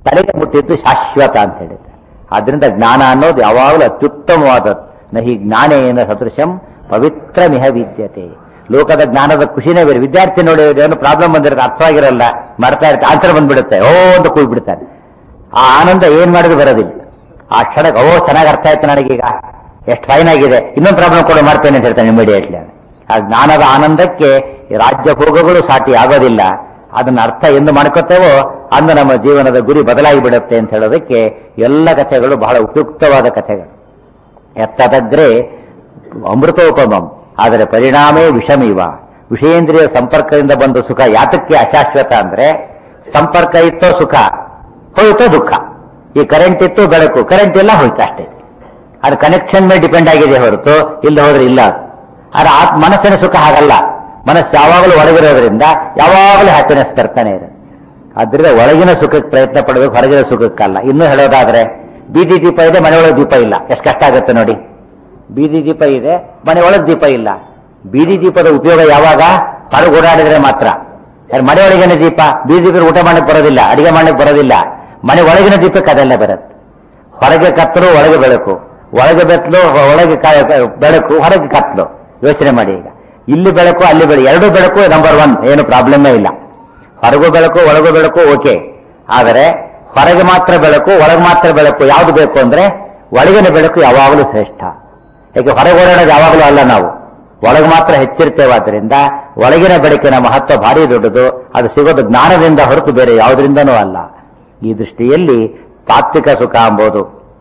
ತಲೆಗೆ ಮುಟ್ಟಿದ್ದು ಶಾಶ್ವತ ಅಂತ ಹೇಳಿದ್ದಾರೆ ಆದ್ರಿಂದ ಜ್ಞಾನ ಅನ್ನೋದು ಯಾವಾಗಲೂ ಅತ್ಯುತ್ತಮವಾದದ್ದು ನಹಿ ಜ್ಞಾನೇನ ಸದೃಶಂ ಪವಿತ್ರ ಮಿಹ ವಿದ್ಯತೆ ಲೋಕದ ಜ್ಞಾನದ ಖುಷಿನೇ ಬೇರೆ ವಿದ್ಯಾರ್ಥಿ ನೋಡಿ ಏನೋ ಪ್ರಾಬ್ಲಮ್ ಬಂದಿರುತ್ತೆ ಅರ್ಥವಾಗಿರಲ್ಲ ಮಾಡ್ತಾ ಇರ್ತಾರೆ ಆನ್ಸರ್ ಬಂದ್ಬಿಡುತ್ತೆ ಓ ಅಂತ ಕೂಗ್ಬಿಡ್ತಾನೆ ಆ ಆನಂದ ಏನ್ ಮಾಡಿದ್ರು ಬರೋದಿಲ್ಲ ಆ ಕ್ಷಣಕ್ಕೆ ಓ ಚೆನ್ನಾಗಿ ಅರ್ಥ ಆಯ್ತು ನನಗೀಗ ಎಷ್ಟು ಫೈನ್ ಆಗಿದೆ ಇನ್ನೊಂದು ಪ್ರಾಬ್ಲಮ್ ಕೂಡ ಮಾಡ್ತೇನೆ ಅಂತ ಹೇಳ್ತಾನೆ ಇಮಿಡಿಯೇಟ್ಲಿ ಆ ಜ್ಞಾನದ ಆನಂದಕ್ಕೆ ಈ ರಾಜ್ಯ ಭೋಗಗಳು ಸಾಟಿ ಆಗೋದಿಲ್ಲ ಅದನ್ನ ಅರ್ಥ ಎಂದು ಮಾಡ್ಕೋತೇವೋ ಅಂದು ನಮ್ಮ ಜೀವನದ ಗುರಿ ಬದಲಾಗಿ ಬಿಡುತ್ತೆ ಅಂತ ಹೇಳೋದಕ್ಕೆ ಎಲ್ಲ ಕಥೆಗಳು ಬಹಳ ಉಪಯುಕ್ತವಾದ ಕಥೆಗಳು ಎತ್ತದಗ್ರೆ ಅಮೃತೋಪಮಂ ಆದರೆ ಪರಿಣಾಮೇ ವಿಷಮಿವ ವಿಷಯೇಂದ್ರಿಯ ಸಂಪರ್ಕದಿಂದ ಬಂದ ಸುಖ ಯಾತಕ್ಕೆ ಅಶಾಶ್ವತ ಅಂದ್ರೆ ಸಂಪರ್ಕ ಇತ್ತೋ ಸುಖ ಹೋಯ್ತೋ ದುಃಖ ಈ ಕರೆಂಟ್ ಇತ್ತು ಬೆಳಕು ಕರೆಂಟ್ ಇಲ್ಲ ಹೋಯ್ತು ಅಷ್ಟೇ ಅದು ಕನೆಕ್ಷನ್ ಮೇಲೆ ಡಿಪೆಂಡ್ ಆಗಿದೆ ಹೊರತು ಇಲ್ಲ ಹೋದ್ರೆ ಇಲ್ಲ ಅದು. ಆದ್ರೆ ಆ ಮನಸ್ಸಿನ ಸುಖ ಹಾಗಲ್ಲ ಮನಸ್ಸು ಯಾವಾಗಲೂ ಒಳಗಿರೋದ್ರಿಂದ ಯಾವಾಗಲೂ ಹ್ಯಾಪಿನೆಸ್ ತರ್ತಾನೆ ಇದೆ ಆದ್ರಿಂದ ಒಳಗಿನ ಸುಖಕ್ಕೆ ಪ್ರಯತ್ನ ಪಡಬೇಕು ಹೊರಗಿನ ಸುಖಕ್ಕಲ್ಲ ಇನ್ನೂ ಹೇಳೋದಾದ್ರೆ ಬೀದಿ ದೀಪ ಇದೆ ಮನೆಯೊಳಗೆ ದೀಪ ಇಲ್ಲ ಎಷ್ಟು ಕಷ್ಟ ಆಗುತ್ತೆ ನೋಡಿ ಬೀದಿ ದೀಪ ಇದೆ ಮನೆ ಒಳಗೆ ದೀಪ ಇಲ್ಲ ಬೀದಿ ದೀಪದ ಉಪಯೋಗ ಯಾವಾಗ ಹೊರಗೆ ಓಡಾಡಿದ್ರೆ ಮಾತ್ರ ಯಾರು ಮನೆ ಒಳಗಿನ ದೀಪ ಬೀದಿ ದೀಪ ಊಟ ಮಾಡಕ್ಕೆ ಬರೋದಿಲ್ಲ ಅಡಿಗೆ ಮಾಡಕ್ಕೆ ಬರೋದಿಲ್ಲ ಮನೆ ಒಳಗಿನ ದೀಪಕ್ಕೆ ಅದೆಲ್ಲ ಬರುತ್ತೆ ಹೊರಗೆ ಕತ್ತಲು ಒಳಗೆ ಬೆಳಕು ಒಳಗೆ ಬೆತ್ತಲು ಒಳಗೆ ಕ- ಕ- ಬೆಳಕು ಹೊರಗೆ ಕತ್ತಲು ಯೋಚನೆ ಮಾಡಿ ಈಗ ಇಲ್ಲಿ ಬೆಳಕು ಅಲ್ಲಿ ಬೆಳಕು ಎರಡು ಬೆಳಕು ನಂಬರ್ ಒನ್ ಏನು ಪ್ರಾಬ್ಲಮ್ಮೇ ಇಲ್ಲ ಹೊರಗೂ ಬೆಳಕು ಒಳಗೂ ಬೆಳಕು ಓಕೆ ಆದರೆ ಹೊರಗೆ ಮಾತ್ರ ಬೆಳಕು ಒಳಗೆ ಮಾತ್ರ ಬೆಳಕು ಯಾವ್ದು ಬೇಕು ಅಂದ್ರೆ ಒಳಗಿನ ಬೆಳಕು ಯಾವಾಗಲೂ ಶ್ರೇಷ್ಠ ಯಾಕೆ ಹೊರಗೆ ಓಡಾಡೋದು ಯಾವಾಗಲೂ ಅಲ್ಲ ನಾವು ಒಳಗೆ ಮಾತ್ರ ಹೆಚ್ಚಿರ್ತೇವಾದ್ರಿಂದ ಒಳಗಿನ ಬೆಳಕಿನ ಮಹತ್ವ ಭಾರಿ ದೊಡ್ಡದು ಅದು ಸಿಗೋದು ಜ್ಞಾನದಿಂದ ಹೊರತು ಬೇರೆ ಯಾವುದರಿಂದನೂ ಅಲ್ಲ ಈ ದೃಷ್ಟಿಯಲ್ಲಿ ತಾತ್ವಿಕ ಸುಖ ಎಂಬುದು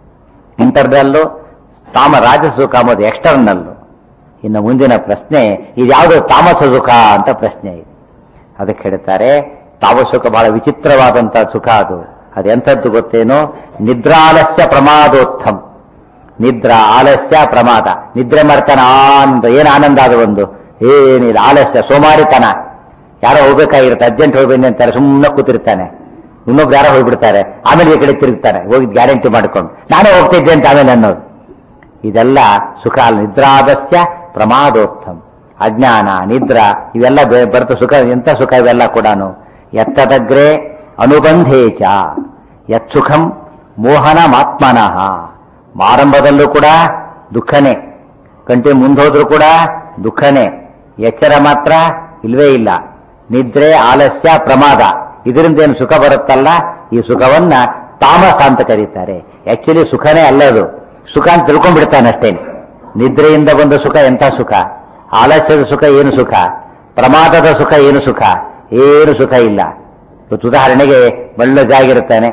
ಇಂಟರ್ನಲ್ಲು ತಾಮ ರಾಜ ಸುಖ ಎಂಬುದು ಎಕ್ಸ್ಟರ್ನಲ್ಲು ಇನ್ನು ಮುಂದಿನ ಪ್ರಶ್ನೆ ಇದ್ಯಾವುದು ತಾಮಸ ಸುಖ ಅಂತ ಪ್ರಶ್ನೆ ಇದೆ ಅದಕ್ಕೆ ಹೇಳ್ತಾರೆ ತಾಮಸ ಸುಖ ಬಹಳ ವಿಚಿತ್ರವಾದಂತ ಸುಖ ಅದು ಅದೆಂಥದ್ದು ಗೊತ್ತೇನೋ ನಿದ್ರಾಲಸ್ಯ ಪ್ರಮಾದೋತ್ಥಮ್ ನಿದ್ರಾ ಆಲಸ್ಯ ಪ್ರಮಾದ ನಿದ್ರೆ ಮಾಡ್ತಾನೆ ಆನಂದ ಏನು ಆನಂದ ಅದು ಒಂದು ಏನಿಲ್ಲ ಆಲಸ್ಯ ಸೋಮಾರಿತನ ಯಾರೋ ಹೋಗ್ಬೇಕಾಗಿರುತ್ತೆ ಅರ್ಜೆಂಟ್ ಹೋಗ್ಬೇಕು ಅಂತಾರೆ ಸುಮ್ಮನೆ ಕೂತಿರ್ತಾನೆ ಇನ್ನೊಬ್ರು ಯಾರೋ ಹೋಗ್ಬಿಡ್ತಾರೆ ಆಮೇಲೆ ಈ ಕಡೆ ತಿರುಗ್ತಾನೆ ಹೋಗಿ ಗ್ಯಾರಂಟಿ ಮಾಡ್ಕೊಂಡು ನಾನೇ ಹೋಗ್ತಿದ್ದೆ ಅಂತ ಆಮೇಲೆ ಅನ್ನೋದು ಇದೆಲ್ಲ ಸುಖ ಅಲ್ಲ ನಿದ್ರಾದಸ್ಯ ಪ್ರಮಾದೋತ್ತಮ್ ಅಜ್ಞಾನ ನಿದ್ರಾ ಇವೆಲ್ಲ ಬೆ- ಬರ್ತ ಸುಖ ಎಂತ ಸುಖ ಇವೆಲ್ಲ ಕೂಡ ಎತ್ತದಗ್ರೆ ಅನುಬಂಧೇಚ ಯತ್ಸುಖಂ ಮೋಹನಮಾತ್ಮನಃ ಆರಂಭದಲ್ಲೂ ಕೂಡ ದುಃಖನೇ ಕಂಟಿ ಮುಂದೋದ್ರೂ ಕೂಡ ದುಃಖನೇ ಎಚ್ಚರ ಮಾತ್ರ ಇಲ್ವೇ ಇಲ್ಲ ನಿದ್ರೆ ಆಲಸ್ಯ ಪ್ರಮಾದ ಇದರಿಂದ ಏನು ಸುಖ ಬರುತ್ತಲ್ಲ ಈ ಸುಖವನ್ನ ತಾಮಸ ಅಂತ ಕರೀತಾರೆ ಆಕ್ಚುಲಿ ಸುಖನೇ ಅಲ್ಲ ಅದು ಸುಖ ಅಂತ ತಿಳ್ಕೊಂಡ್ಬಿಡ್ತಾನೆ ಅಷ್ಟೇನೆ ನಿದ್ರೆಯಿಂದ ಬಂದ ಸುಖ ಎಂಥ ಸುಖ ಆಲಸ್ಯದ ಸುಖ ಏನು ಸುಖ ಪ್ರಮಾದದ ಸುಖ ಏನು ಸುಖ ಏನು ಸುಖ ಇಲ್ಲ ಇವತ್ತು ಉದಾಹರಣೆಗೆ ಬಳ್ಳಗಾಗಿರುತ್ತಾನೆ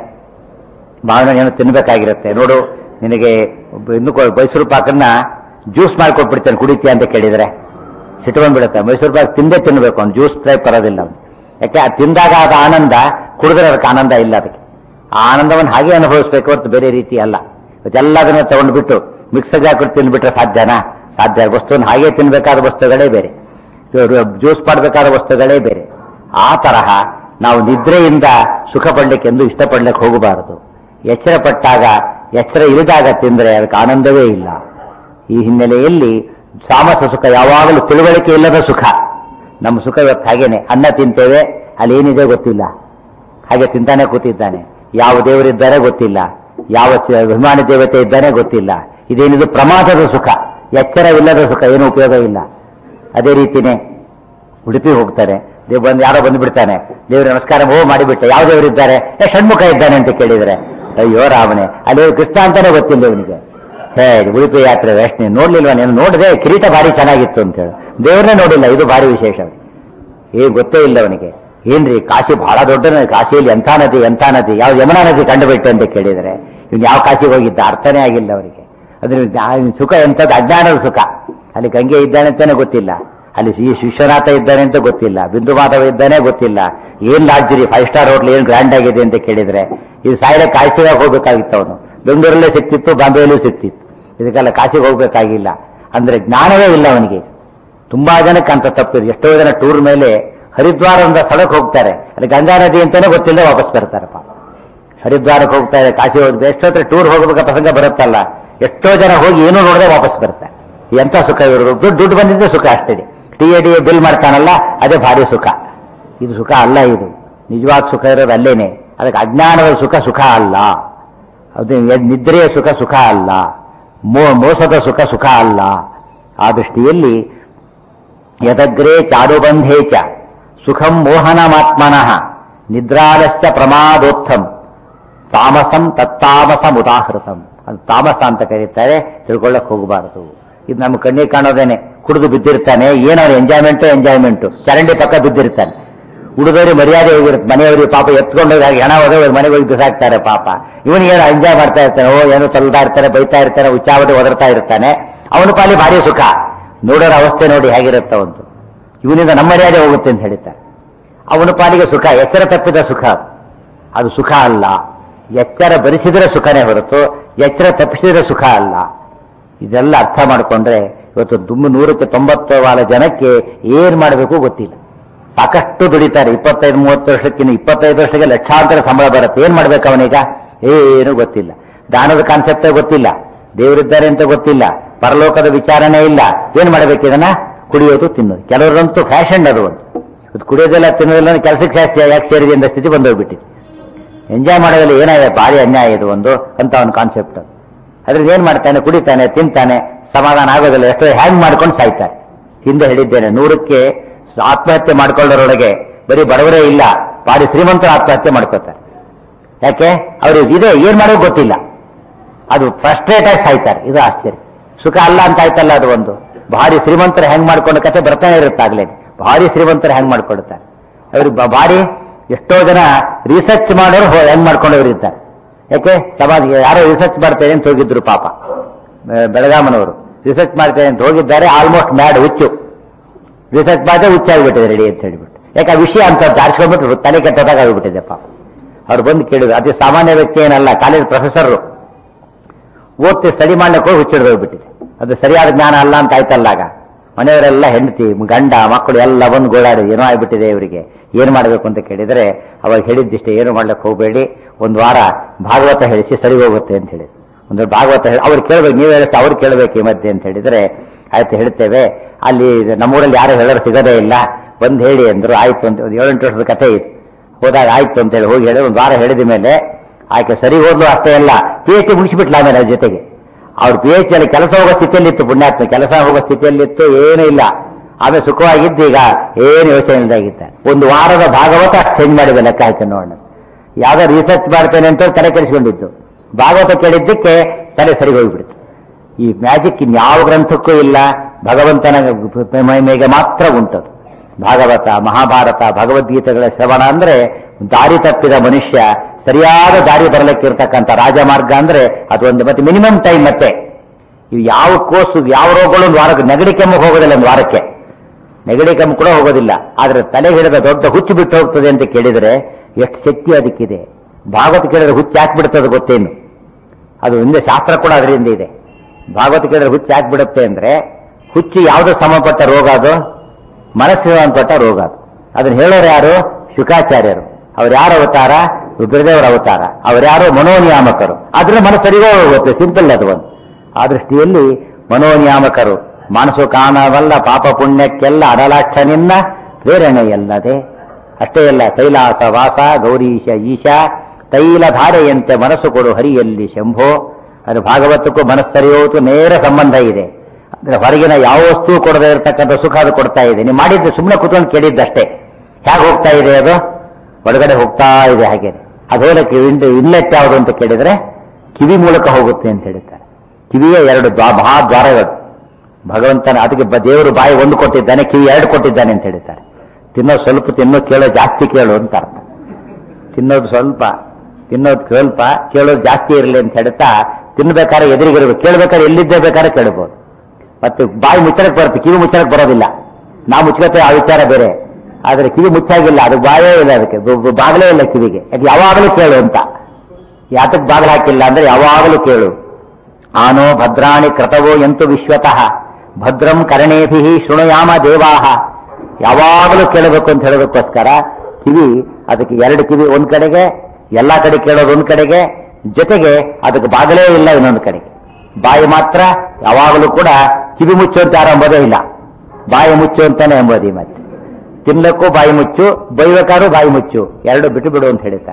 ಮಾವಿನ ಹಣ್ಣು ತಿನ್ಬೇಕಾಗಿರುತ್ತೆ ನೋಡು ನಿನಗೆ ಒಬ್ಬ ಇನ್ನು ಕೊ- ಮೈಸೂರು ಪಾಕನ್ನ ಜ್ಯೂಸ್ ಮಾಡ್ಕೊಟ್ಬಿಡ್ತೇನೆ ಕುಡಿತೀಯ ಅಂತ ಕೇಳಿದ್ರೆ ಸಿಟ್ಟು ಬಂದ್ಬಿಡುತ್ತೆ ಮೈಸೂರು ಪಾಕ್ ತಿಂದೇ ತಿನ್ಬೇಕು ಅವ್ನು ಜ್ಯೂಸ್ ಟೈಪ್ ಬರೋದಿಲ್ಲ ಅವ್ನು ಯಾಕೆ ಅದು ತಿಂದಾಗ ಆದ ಆನಂದ ಕುಡಿದ್ರೆ ಅದಕ್ಕೆ ಆನಂದ ಇಲ್ಲ ಅದಕ್ಕೆ ಆ ಆನಂದವನ್ನು ಹಾಗೆ ಅನುಭವಿಸ್ಬೇಕು ಹೊರತು ಬೇರೆ ರೀತಿ ಅಲ್ಲ ಎಲ್ಲದನ್ನ ತಗೊಂಡ್ಬಿಟ್ಟು ಮಿಕ್ಸರ್ಗೆ ಹಾಕಿಟ್ಟು ತಿಂದ್ಬಿಟ್ರೆ ಸಾಧ್ಯನಾ ಸಾಧ್ಯ ವಸ್ತುವನ್ನು ಹಾಗೆ ತಿನ್ಬೇಕಾದ ವಸ್ತುಗಳೇ ಬೇರೆ ಜ್ಯೂಸ್ ಮಾಡಬೇಕಾದ ವಸ್ತುಗಳೇ ಬೇರೆ ಆ ತರಹ ನಾವು ನಿದ್ರೆಯಿಂದ ಸುಖ ಪಡ್ಲಿಕ್ಕೆ ಎಂದು ಇಷ್ಟಪಡ್ಲಿಕ್ಕೆ ಹೋಗಬಾರದು ಎಚ್ಚರ ಪಟ್ಟಾಗ ಎಚ್ಚರ ಇಳಿದಾಗ ತಿಂದ್ರೆ ಅದಕ್ಕೆ ಆನಂದವೇ ಇಲ್ಲ ಈ ಹಿನ್ನೆಲೆಯಲ್ಲಿ ಸಾಮಸ ಸುಖ ಯಾವಾಗಲೂ ತಿಳುವಳಿಕೆ ಇಲ್ಲದ ಸುಖ ನಮ್ಮ ಸುಖ ಇವತ್ತು ಹಾಗೇನೆ ಅನ್ನ ತಿಂತೇವೆ ಅಲ್ಲಿ ಏನಿದೆ ಗೊತ್ತಿಲ್ಲ ಹಾಗೆ ತಿಂತಾನೆ ಕೂತಿದ್ದಾನೆ ಯಾವ ದೇವರಿದ್ದಾರೆ ಗೊತ್ತಿಲ್ಲ ಯಾವ ಚ- ಅಭಿಮಾನಿ ದೇವತೆ ಇದ್ದಾನೆ ಗೊತ್ತಿಲ್ಲ ಇದೇನಿದು ಪ್ರಮಾದದ ಸುಖ ಎಚ್ಚರವಿಲ್ಲದ ಸುಖ ಏನು ಉಪಯೋಗ ಇಲ್ಲ ಅದೇ ರೀತಿನೇ ಉಡುಪಿ ಹೋಗ್ತಾರೆ ದೇವ್ ಬಂದು ಯಾರೋ ಬಂದು ಬಿಡ್ತಾನೆ ದೇವ್ರ ನಮಸ್ಕಾರ ಓ ಮಾಡಿಬಿಟ್ಟೆ ಯಾವ ದೇವರಿದ್ದಾರೆ ಏ ಷಣ್ಮುಖ ಇದ್ದಾನೆ ಅಂತ ಕೇಳಿದ್ರೆ ಅಯ್ಯೋ ರಾವಣೆ ಅಲ್ಲಿ ಕೃಷ್ಣ ಅಂತಾನೆ ಗೊತ್ತಿಲ್ಲ ಇವನಿಗೆ ಸರಿ ಉಡುಪಿ ಯಾತ್ರೆ ವೇಷಣೆ ನೋಡ್ಲಿಲ್ವ ನೀನು ನೋಡಿದೆ ಕಿರೀಟ ಭಾರಿ ಚೆನ್ನಾಗಿತ್ತು ಅಂತ ಹೇಳಿ ದೇವ್ರನ್ನೇ ನೋಡಿಲ್ಲ ಇದು ಭಾರಿ ವಿಶೇಷ ಏ ಗೊತ್ತೇ ಇಲ್ಲ ಅವನಿಗೆ ಏನ್ರಿ ಕಾಶಿ ಬಹಳ ದೊಡ್ಡ ನದಿ ಕಾಶಿಯಲ್ಲಿ ಎಂಥ ನದಿ ಎಂಥ ನದಿ ಯಾವ ಯಮುನಾ ನದಿ ಕಂಡುಬಿಟ್ಟೆ ಅಂತ ಕೇಳಿದ್ರೆ ಇವ್ನು ಯಾವ ಕಾಶಿಗೆ ಹೋಗಿದ್ದ ಅರ್ಥನೇ ಆಗಿಲ್ಲ ಅವರಿಗೆ ಅದ್ರ ಆ ಸುಖ ಎಂಥದ್ದು ಅಜ್ಞಾನದ ಸುಖ ಅಲ್ಲಿ ಗಂಗೆ ಇದ್ದಾನೆ ಅಂತಾನೆ ಗೊತ್ತಿಲ್ಲ ಅಲ್ಲಿ ಶ್ರೀ ವಿಶ್ವನಾಥ ಇದ್ದಾನೆ ಅಂತ ಗೊತ್ತಿಲ್ಲ ಬಿಂದು ಮಾಧವ ಇದ್ದಾನೆ ಗೊತ್ತಿಲ್ಲ ಏನ್ ಲಾಡ್ಜರಿ ಫೈವ್ ಸ್ಟಾರ್ ಹೋಟ್ಲ್ ಏನ್ ಗ್ರ್ಯಾಂಡ್ ಆಗಿದೆ ಅಂತ ಕೇಳಿದ್ರೆ ಇದು ಸಾಯಿಲೆ ಕಾಶಿಗೆ ಹೋಗ್ಬೇಕಾಗಿತ್ತು ಅವನು ಬೆಂಗಳೂರಲ್ಲೇ ಸಿಕ್ತಿತ್ತು ಬಾಂಬೆಯಲ್ಲೂ ಸಿಕ್ತಿತ್ತು ಇದಕ್ಕೆಲ್ಲ ಕಾಶಿಗೆ ಹೋಗ್ಬೇಕಾಗಿಲ್ಲ ಅಂದ್ರೆ ಜ್ಞಾನವೇ ಇಲ್ಲ ಅವನಿಗೆ ತುಂಬಾ ಜನಕ್ಕೆ ಅಂತ ತಪ್ಪಿದೆ ಎಷ್ಟೋ ಜನ ಟೂರ್ ಮೇಲೆ ಹರಿದ್ವಾರ ಅಂತ ಸ್ಥಳಕ್ಕೆ ಹೋಗ್ತಾರೆ ಅಲ್ಲಿ ಗಂಗಾ ನದಿ ಅಂತಾನೆ ಗೊತ್ತಿಲ್ಲ ವಾಪಸ್ ಬರ್ತಾರಪ್ಪ ಹರಿದ್ವಾರಕ್ಕೆ ಹೋಗ್ತಾರೆ ಕಾಶಿ ಹೋಗಿ ಎಷ್ಟೊತ್ತರ ಟೂರ್ ಹೋಗ್ಬೇಕ ಪ್ರಸಂಗ ಬರುತ್ತಲ್ಲ ಎಷ್ಟೋ ಜನ ಹೋಗಿ ಏನೂ ನೋಡದೆ ವಾಪಸ್ ಬರ್ತಾರೆ ಎಂತ ಸುಖ ಇವರು ದುಡ್ಡು ದುಡ್ಡು ಬಂದಿದ್ದೆ ಸುಖ ಅಷ್ಟೇ ಟಿ ಎ ಡಿ ಬಿಲ್ ಮಾಡ್ತಾನಲ್ಲ ಅದೇ ಭಾರಿ ಸುಖ ಇದು ಸುಖ ಅಲ್ಲ ಇದು ನಿಜವಾದ ಸುಖ ಇರೋದು ಅಲ್ಲೇನೆ ಅದಕ್ಕೆ ಅಜ್ಞಾನದ ಸುಖ ಸುಖ ಅಲ್ಲ ಅದು ಎದ್- ನಿದ್ರೆಯ ಸುಖ ಸುಖ ಅಲ್ಲ ಮೋ ಮೋಸದ ಸುಖ ಸುಖ ಅಲ್ಲ ಆ ದೃಷ್ಟಿಯಲ್ಲಿ ಯದಗ್ರೇ ಚಾರುಬಂಧೇ ಚ ಸುಖಂ ಮೋಹನಮಾತ್ಮನಃ ನಿದ್ರಾಲಸ್ಯ ಪ್ರಮಾದೋತ್ಥಂ ತಾಮಸಂ ತತ್ತಾಮಸಂ ಉದಾಹೃತಂ ಅದು ತಾಮಸ ಅಂತ ಕರೀತಾರೆ ತಿಳ್ಕೊಳ್ಳಕ್ ಹೋಗಬಾರದು ಇದು ನಮ್ಮ ಕಣ್ಣಿಗೆ ಕಾಣೋದೇನೆ ಕುಡಿದು ಬಿದ್ದಿರ್ತಾನೆ ಏನೋ ಎಂಜಾಯ್ಮೆಂಟು ಎಂಜಾಯ್ಮೆಂಟು ಚರಂಡಿ ಪಕ್ಕ ಬಿದ್ದಿರ್ತಾನೆ ಹುಡುಗರು ಮರ್ಯಾದೆ ಹೋಗಿರುತ್ತೆ ಮನೆಯವರಿಗೆ ಪಾಪ ಎತ್ಕೊಂಡು ಹೋಗಿ ಹೆಣ ಹೋದ ಮನೆಗೆ ಹೋಗಿ ಬಿಸಾಕ್ತಾರೆ ಪಾಪ ಇವನಿಗೆ ಏನೋ ಎಂಜಾಯ್ ಮಾಡ್ತಾ ಇರ್ತಾನೆ ಓ ಏನೋ ತಲ್ತಾ ಇರ್ತಾನೆ ಬೈತಾ ಇರ್ತಾನೆ ಉಚ್ಚಾವಟಿ ಒದರ್ತಾ ಇರ್ತಾನೆ ಅವನ ಪಾಲಿ ಭಾರಿ ಸುಖ ನೋಡೋರ ಅವಸ್ಥೆ ನೋಡಿ ಹೇಗಿರುತ್ತೆ ಒಂದು ಇವನಿಂದ ನಮ್ಮ ಮರ್ಯಾದೆ ಹೋಗುತ್ತೆ ಅಂತ ಹೇಳ್ತಾರೆ ಅವನ ಪಾಲಿಗೆ ಸುಖ ಎಚ್ಚರ ತಪ್ಪಿದ ಸುಖ ಅದು. ಅದು ಸುಖ ಅಲ್ಲ ಎಚ್ಚರ ಬರಿಸಿದರೆ ಸುಖನೇ ಹೊರತು ಎಚ್ಚರ ತಪ್ಪಿಸಿದರೆ ಸುಖ ಅಲ್ಲ ಇದೆಲ್ಲ ಅರ್ಥ ಮಾಡಿಕೊಂಡ್ರೆ ಇವತ್ತು ದುಮ್ಮು ನೂರಕ್ಕೆ ತೊಂಬತ್ತು ವಾರ ಜನಕ್ಕೆ ಏನ್ ಮಾಡಬೇಕು ಗೊತ್ತಿಲ್ಲ ಸಾಕಷ್ಟು ದುಡಿತಾರೆ ಇಪ್ಪತ್ತೈದು ಮೂವತ್ತು ವರ್ಷಕ್ಕಿಂತ ಇಪ್ಪತ್ತೈದು ವರ್ಷಕ್ಕೆ ಲಕ್ಷಾಂತರ ಸಂಬಳ ಬರುತ್ತೆ ಏನ್ ಮಾಡ್ಬೇಕು ಅವನೀಗ ಏನು ಗೊತ್ತಿಲ್ಲ ದಾನದ ಕಾನ್ಸೆಪ್ಟೇ ಗೊತ್ತಿಲ್ಲ ದೇವರಿದ್ದಾರೆ ಅಂತ ಗೊತ್ತಿಲ್ಲ ಪರಲೋಕದ ವಿಚಾರಣೆ ಇಲ್ಲ ಏನ್ ಮಾಡ್ಬೇಕು ಇದನ್ನ ಕುಡಿಯೋದು ತಿನ್ನೋದು ಕೆಲವರಂತೂ ಫ್ಯಾಷನ್ ಅದು ಒಂದು ಇದು ಕುಡಿಯೋದೆಲ್ಲ ತಿನ್ನೋದೆಲ್ಲ ಕೆಲಸಕ್ಕೆ ಜಾಸ್ತಿ ಯಾಕೆ ಸೇರಿದೆ ಅಂತ ಸ್ಥಿತಿ ಬಂದೋಗ್ಬಿಟ್ಟಿದೆ ಎಂಜಾಯ್ ಮಾಡೋದ್ರಲ್ಲಿ ಏನಾಗಿದೆ ಭಾರಿ ಅನ್ಯಾಯ ಇದು ಒಂದು ಅಂತ ಅವನ ಕಾನ್ಸೆಪ್ಟ್ ಅದ್ರಲ್ಲಿ ಏನ್ ಮಾಡ್ತಾನೆ ಕುಡಿತಾನೆ ತಿಂತಾನೆ ಸಮಾಧಾನ ಆಗೋದಿಲ್ಲ ಎಷ್ಟೋ ಹ್ಯಾಂಗ್ ಮಾಡ್ಕೊಂಡು ಸಾಯ್ತಾರೆ ಹಿಂದೆ ಹೇಳಿದ್ದೇನೆ ನೂರಕ್ಕೆ ಆತ್ಮಹತ್ಯೆ ಮಾಡ್ಕೊಳ್ಳೋರೊಳಗೆ ಬರೀ ಬಡವರೇ ಇಲ್ಲ ಭಾರಿ ಶ್ರೀಮಂತರು ಆತ್ಮಹತ್ಯೆ ಮಾಡ್ಕೋತಾರೆ ಯಾಕೆ ಅವ್ರಿಗೆ ಇದೆ ಏನ್ ಮಾಡೋದು ಗೊತ್ತಿಲ್ಲ ಅದು ಫ್ರಸ್ಟ್ರೇಟ್ ಆಗಿ ಸಾಯ್ತಾರೆ ಇದು ಆಶ್ಚರ್ಯ ಸುಖ ಅಲ್ಲ ಅಂತ ಆಯ್ತಲ್ಲ ಅದು ಒಂದು ಭಾರಿ ಶ್ರೀಮಂತರು ಹೆಂಗ್ ಮಾಡ್ಕೊಂಡು ಕತೆ ಬರ್ತಾನೆ ಇರುತ್ತಾಗ್ಲೇ ಭಾರಿ ಶ್ರೀಮಂತರು ಹೆಂಗ್ ಮಾಡ್ಕೊಳ್ತಾರೆ ಅವ್ರಿಗೆ ಬ- ಭಾರಿ ಎಷ್ಟೋ ಜನ ರಿಸರ್ಚ್ ಮಾಡೋರು ಹೋ- ಹೆಂಗ್ ಮಾಡ್ಕೊಂಡವ್ರು ಇರ್ತಾರೆ ಯಾಕೆ ಸಮಾಜ ಯಾರೋ ರಿಸರ್ಚ್ ಮಾಡ್ತೇನೆ ಅಂತ ಹೋಗಿದ್ರು ಪಾಪ ಬೆ- ಬೆಳಗಾಮನವರು ರಿಸರ್ಚ್ ಮಾಡ್ತೇನೆ ಅಂತ ಹೋಗಿದ್ದಾರೆ ಆಲ್ಮೋಸ್ಟ್ ಮ್ಯಾಡ್ ಹುಚ್ಚು ರಿಸರ್ಚ್ ಮಾಡಿದ್ರೆ ಹುಚ್ಚಾಗ್ಬಿಟ್ಟಿದೆ ರೆಡಿ ಅಂತ ಹೇಳ್ಬಿಟ್ಟು ಯಾಕೆ ಆ ವಿಷಯ ಅಂತ ದಾರ್ಸ್ಕೊಂಡ್ಬಿಟ್ಟು ತಲೆ ಕೆಟ್ಟದಾಗ ಆಗ್ಬಿಟ್ಟಿದೆ ಪಾಪ ಅವ್ರು ಬಂದು ಕೇಳಿದ್ರು ಅತಿ ಸಾಮಾನ್ಯ ವ್ಯಕ್ತಿ ಏನಲ್ಲ ಕಾಲೇಜ್ ಪ್ರೊಫೆಸರ್ ಓದ್ತಿ ಸ್ಟಡಿ ಮಾಡ್ಲಿಕ್ಕೆ ಹೋಗಿ ಹುಚ್ಚಿಡ್ದು ಹೋಗ್ಬಿಟ್ಟಿದೆ ಅದು ಸರಿಯಾದ ಜ್ಞಾನ ಅಲ್ಲ ಅಂತ ಆಯ್ತಲ್ಲ ಆಗ ಮನೆಯವರೆಲ್ಲ ಹೆಂಡತಿ ಗಂಡ ಮಕ್ಕಳು ಎಲ್ಲ ಬಂದು ಗೋಳಾಡಿ ಏನೋ ಆಗ್ಬಿಟ್ಟಿದೆ ಇವರಿಗೆ ಏನು ಮಾಡಬೇಕು ಅಂತ ಕೇಳಿದರೆ ಅವಾಗ ಹೇಳಿದ್ದಿಷ್ಟೇ ಏನು ಮಾಡ್ಲಿಕ್ಕೆ ಹೋಗಬೇಡಿ ಒಂದು ವಾರ ಭಾಗವತ ಹೇಳಿಸಿ ಸರಿ ಹೋಗುತ್ತೆ ಅಂತ ಹೇಳಿ ಒಂದು ಭಾಗವತ ಹೇಳಿ ಅವ್ರು ಕೇಳ್ಬೇಕು ನೀವು ಹೇಳುತ್ತೆ ಅವ್ರು ಕೇಳಬೇಕು ಈ ಮಧ್ಯೆ ಅಂತ ಹೇಳಿದ್ರೆ ಆಯ್ತು ಹೇಳ್ತೇವೆ ಅಲ್ಲಿ ನಮ್ಮೂರಲ್ಲಿ ಯಾರು ಹೇಳೋರು ಸಿಗೋದೇ ಇಲ್ಲ ಬಂದು ಹೇಳಿ ಅಂದ್ರು ಆಯ್ತು ಅಂತ ಒಂದು ಏಳೆಂಟು ವರ್ಷದ ಕಥೆ ಇತ್ತು ಹೋದಾಗ ಆಯ್ತು ಅಂತ ಹೇಳಿ ಹೋಗಿ ಹೇಳಿ ಒಂದು ವಾರ ಹೇಳಿದ ಮೇಲೆ ಆಕೆ ಸರಿ ಹೋದ್ಲು ಅಷ್ಟೇ ಅಲ್ಲ ಪಿ ಎಚ್ ಡಿ ಮುಗಿಸ್ಬಿಟ್ಲ ಆಮೇಲೆ ಅದ್ರ ಜೊತೆಗೆ ಅವ್ರು ಪಿ ಎಚ್ ಅಲ್ಲಿ ಕೆಲಸ ಹೋಗೋ ಸ್ಥಿತಿಯಲ್ಲಿತ್ತು ಪುಣ್ಯಾತ್ಮ ಕೆಲಸ ಹೋಗೋ ಸ್ಥಿತಿಯಲ್ಲಿತ್ತು ಏನೂ ಇಲ್ಲ ಆಮೇಲೆ ಸುಖವಾಗಿದ್ದು ಈಗ ಏನು ಯೋಚನೆ ಇಲ್ದಾಗಿತ್ತ ಒಂದು ವಾರದ ಭಾಗವತ ಚೇಂಜ್ ಮಾಡಿದ ಲೆಕ್ಕ ಆಯ್ತು ನೋಡೋಣ ಯಾವ್ದೋ ರಿಸರ್ಚ್ ಮಾಡ್ತೇನೆ ಅಂತ ತಲೆ ಕೆಡಿಸ್ಕೊಂಡಿದ್ದು ಭಾಗವತ ಕೇಳಿದ್ದಕ್ಕೆ ತಲೆ ಸರಿ ಹೋಗ್ಬಿಡ್ತು ಈ ಮ್ಯಾಜಿಕ್ ಇನ್ಯಾವ ಗ್ರಂಥಕ್ಕೂ ಇಲ್ಲ ಭಗವಂತನ ಮಹಿಮೆಗೆ ಮಾತ್ರ ಉಂಟದು ಭಾಗವತ ಮಹಾಭಾರತ ಭಗವದ್ಗೀತೆಗಳ ಶ್ರವಣ ಅಂದ್ರೆ ದಾರಿ ತಪ್ಪಿದ ಮನುಷ್ಯ ಸರಿಯಾದ ದಾರಿ ಬರಲಿಕ್ಕೆ ಇರ್ತಕ್ಕಂಥ ರಾಜಮಾರ್ಗ ಅಂದ್ರೆ ಅದೊಂದು ಮತ್ತೆ ಮಿನಿಮಮ್ ಟೈಮ್ ಮತ್ತೆ ಇವು ಯಾವ ಕೋಸು ಯಾವ ರೋಗಗಳು ಒಂದು ವಾರಕ್ಕೆ ನೆಗಡಿ ಕೆಮ್ಮಿಗೆ ಹೋಗೋದಿಲ್ಲ ಒಂದು ವಾರಕ್ಕೆ ನೆಗಡಿ ಕೆಮ್ಮು ಕೂಡ ಹೋಗೋದಿಲ್ಲ ಆದ್ರೆ ತಲೆ ಹಿಡಿದ ದೊಡ್ಡ ಹುಚ್ಚು ಬಿಟ್ಟು ಹೋಗ್ತದೆ ಅಂತ ಕೇಳಿದರೆ ಎಷ್ಟು ಶಕ್ತಿ ಅದಕ್ಕಿದೆ ಭಾಗವತ ಕೇಳಿದ್ರೆ ಹುಚ್ಚು ಯಾಕೆ ಬಿಡ್ತದೆ ಗೊತ್ತೇನು ಅದು ಹಿಂದೆ ಶಾಸ್ತ್ರ ಕೂಡ ಅದರಿಂದ ಇದೆ ಭಾಗವತ ಕೇಳಿದ್ರೆ ಹುಚ್ಚು ಯಾಕೆ ಬಿಡುತ್ತೆ ಅಂದ್ರೆ ಹುಚ್ಚು ಯಾವುದು ಸಂಬಂಧಪಟ್ಟ ರೋಗ ಅದು ಮನಸ್ಸಿಗೆ ಸಂಬಂಧಪಟ್ಟ ರೋಗ ಅದು ಅದನ್ನ ಹೇಳೋರು ಯಾರು ಶುಕಾಚಾರ್ಯರು ಅವ್ರು ಯಾರ ಅವತಾರ ರುದ್ರದೇವರ ಅವತಾರ ಅವ್ರ್ಯಾರು ಮನೋನಿಯಾಮಕರು ಅದ್ರ ಮನಸ್ಸು ಸರಿಗೋ ಹೋಗುತ್ತೆ ಸಿಂಪಲ್ ಅದು ಒಂದು ಆ ದೃಷ್ಟಿಯಲ್ಲಿ ಮನೋನಿಯಾಮಕರು ಮನಸ್ಸು ಕಾಣವಲ್ಲ ಪಾಪ ಪುಣ್ಯಕ್ಕೆಲ್ಲ ಅಡಲಾಕ್ಷನಿನ್ನ ಪ್ರೇರಣೆಯಲ್ಲದೆ ಅಷ್ಟೇ ಅಲ್ಲ ಕೈಲಾಸ ವಾಸ ಗೌರೀಶ ಈಶ ತೈಲಧಾರೆಯಂತೆ ಮನಸ್ಸು ಕೊಡು ಹರಿಯಲ್ಲಿ ಶಂಭೋ ಅದು ಭಾಗವತಕ್ಕೂ ಮನಸ್ಸರಿಯೋತು ನೇರ ಸಂಬಂಧ ಇದೆ ಅಂದ್ರೆ ಹೊರಗಿನ ಯಾವ ವಸ್ತು ಕೊಡದೇ ಇರತಕ್ಕಂಥ ಸುಖ ಅದು ಕೊಡ್ತಾ ಇದೆ ನೀವು ಮಾಡಿದ್ದು ಸುಮ್ಮನೆ ಕುತ್ಕೊಂಡು ಕೇಳಿದ್ದಷ್ಟೇ ಹೇಗೆ ಹೋಗ್ತಾ ಇದೆ ಅದು ಒಳಗಡೆ ಹೋಗ್ತಾ ಇದೆ ಹಾಗೆ ಅದು ಹೋಗಕ್ಕೆ ಇನ್ಲೆಟ್ ಯಾವುದು ಅಂತ ಕೇಳಿದ್ರೆ ಕಿವಿ ಮೂಲಕ ಹೋಗುತ್ತೆ ಅಂತ ಹೇಳ್ತಾರೆ ಕಿವಿಯ ಎರಡು ದ್ವಾ ಮಹಾದ್ವಾರಗಳು ಭಗವಂತನ ಅದಕ್ಕೆ ಬ- ದೇವರು ಬಾಯಿ ಒಂದು ಕೊಟ್ಟಿದ್ದಾನೆ ಕಿವಿ ಎರಡು ಕೊಟ್ಟಿದ್ದಾನೆ ಅಂತ ಹೇಳ್ತಾರೆ ತಿನ್ನೋ ಸ್ವಲ್ಪ ತಿನ್ನೋ ಕೇಳೋ ಜಾಸ್ತಿ ಕೇಳು ಅಂತ ಅರ್ಥ ತಿನ್ನೋದು ಸ್ವಲ್ಪ ತಿನ್ನೋದು ಸ್ವಲ್ಪ ಕೇಳೋದು ಜಾಸ್ತಿ ಇರಲಿ ಅಂತ ಹೇಳ್ತಾ ತಿನ್ಬೇಕಾದ್ರೆ ಎದುರಿಗಿರ್ಬೇಕು ಕೇಳ್ಬೇಕಾದ್ರೆ ಎಲ್ಲಿದ್ದೇ ಬೇಕಾದ್ರೆ ಕೇಳ್ಬೋದು ಮತ್ತೆ ಬಾಯಿ ಮುಚ್ಚಳಕ್ಕೆ ಬರುತ್ತೆ ಕಿವಿ ಮುಚ್ಚಳಕ್ಕೆ ಬರೋದಿಲ್ಲ ನಾವು ಮುಚ್ಕೋತೇವೆ ಆ ವಿಚಾರ ಬೇರೆ ಆದ್ರೆ ಕಿವಿ ಮುಚ್ಚಾಗಿಲ್ಲ ಅದು ಬಾಯೇ ಇಲ್ಲ ಅದಕ್ಕೆ ಬ- ಬ- ಬಾಗಿಲೇ ಇಲ್ಲ ಕಿವಿಗೆ ಅದು ಯಾವಾಗಲೂ ಕೇಳು ಅಂತ ಯಾತಕ್ಕೆ ಬಾಗಿಲು ಹಾಕಿಲ್ಲ ಅಂದ್ರೆ ಯಾವಾಗಲೂ ಕೇಳು ಆನೋ ಭದ್ರಾಣಿ ಕ್ರತವೋ ಎಂತು ವಿಶ್ವತಃ ಭದ್ರಂ ಕರಣೇಭಿ ಶೃಣುಯಾಮ ದೇವಾಹ ಯಾವಾಗಲೂ ಕೇಳಬೇಕು ಅಂತ ಹೇಳೋದಕ್ಕೋಸ್ಕರ ಕಿವಿ ಅದಕ್ಕೆ ಎರಡು ಕಿವಿ ಒಂದ್ ಕಡೆಗೆ ಎಲ್ಲಾ ಕಡೆ ಕೇಳೋದು ಒಂದ್ ಕಡೆಗೆ ಜೊತೆಗೆ ಅದಕ್ಕೆ ಬಾಗಲೇ ಇಲ್ಲ ಇನ್ನೊಂದು ಕಡೆಗೆ ಬಾಯಿ ಮಾತ್ರ ಯಾವಾಗಲೂ ಕೂಡ ಕಿವಿ ಮುಚ್ಚು ಅಂತ ಯಾರು ಎಂಬುದೇ ಇಲ್ಲ ಬಾಯಿ ಮುಚ್ಚು ಅಂತಾನೆ ಎಂಬುದು ಈ ಮತ್ತೆ ತಿನ್ಲಕ್ಕೂ ಬಾಯಿ ಮುಚ್ಚು ಬೈಬೇಕಾದ್ರೂ ಬಾಯಿ ಮುಚ್ಚು ಎರಡು ಬಿಟ್ಟು ಬಿಡು ಅಂತ ಹೇಳ್ತಾರೆ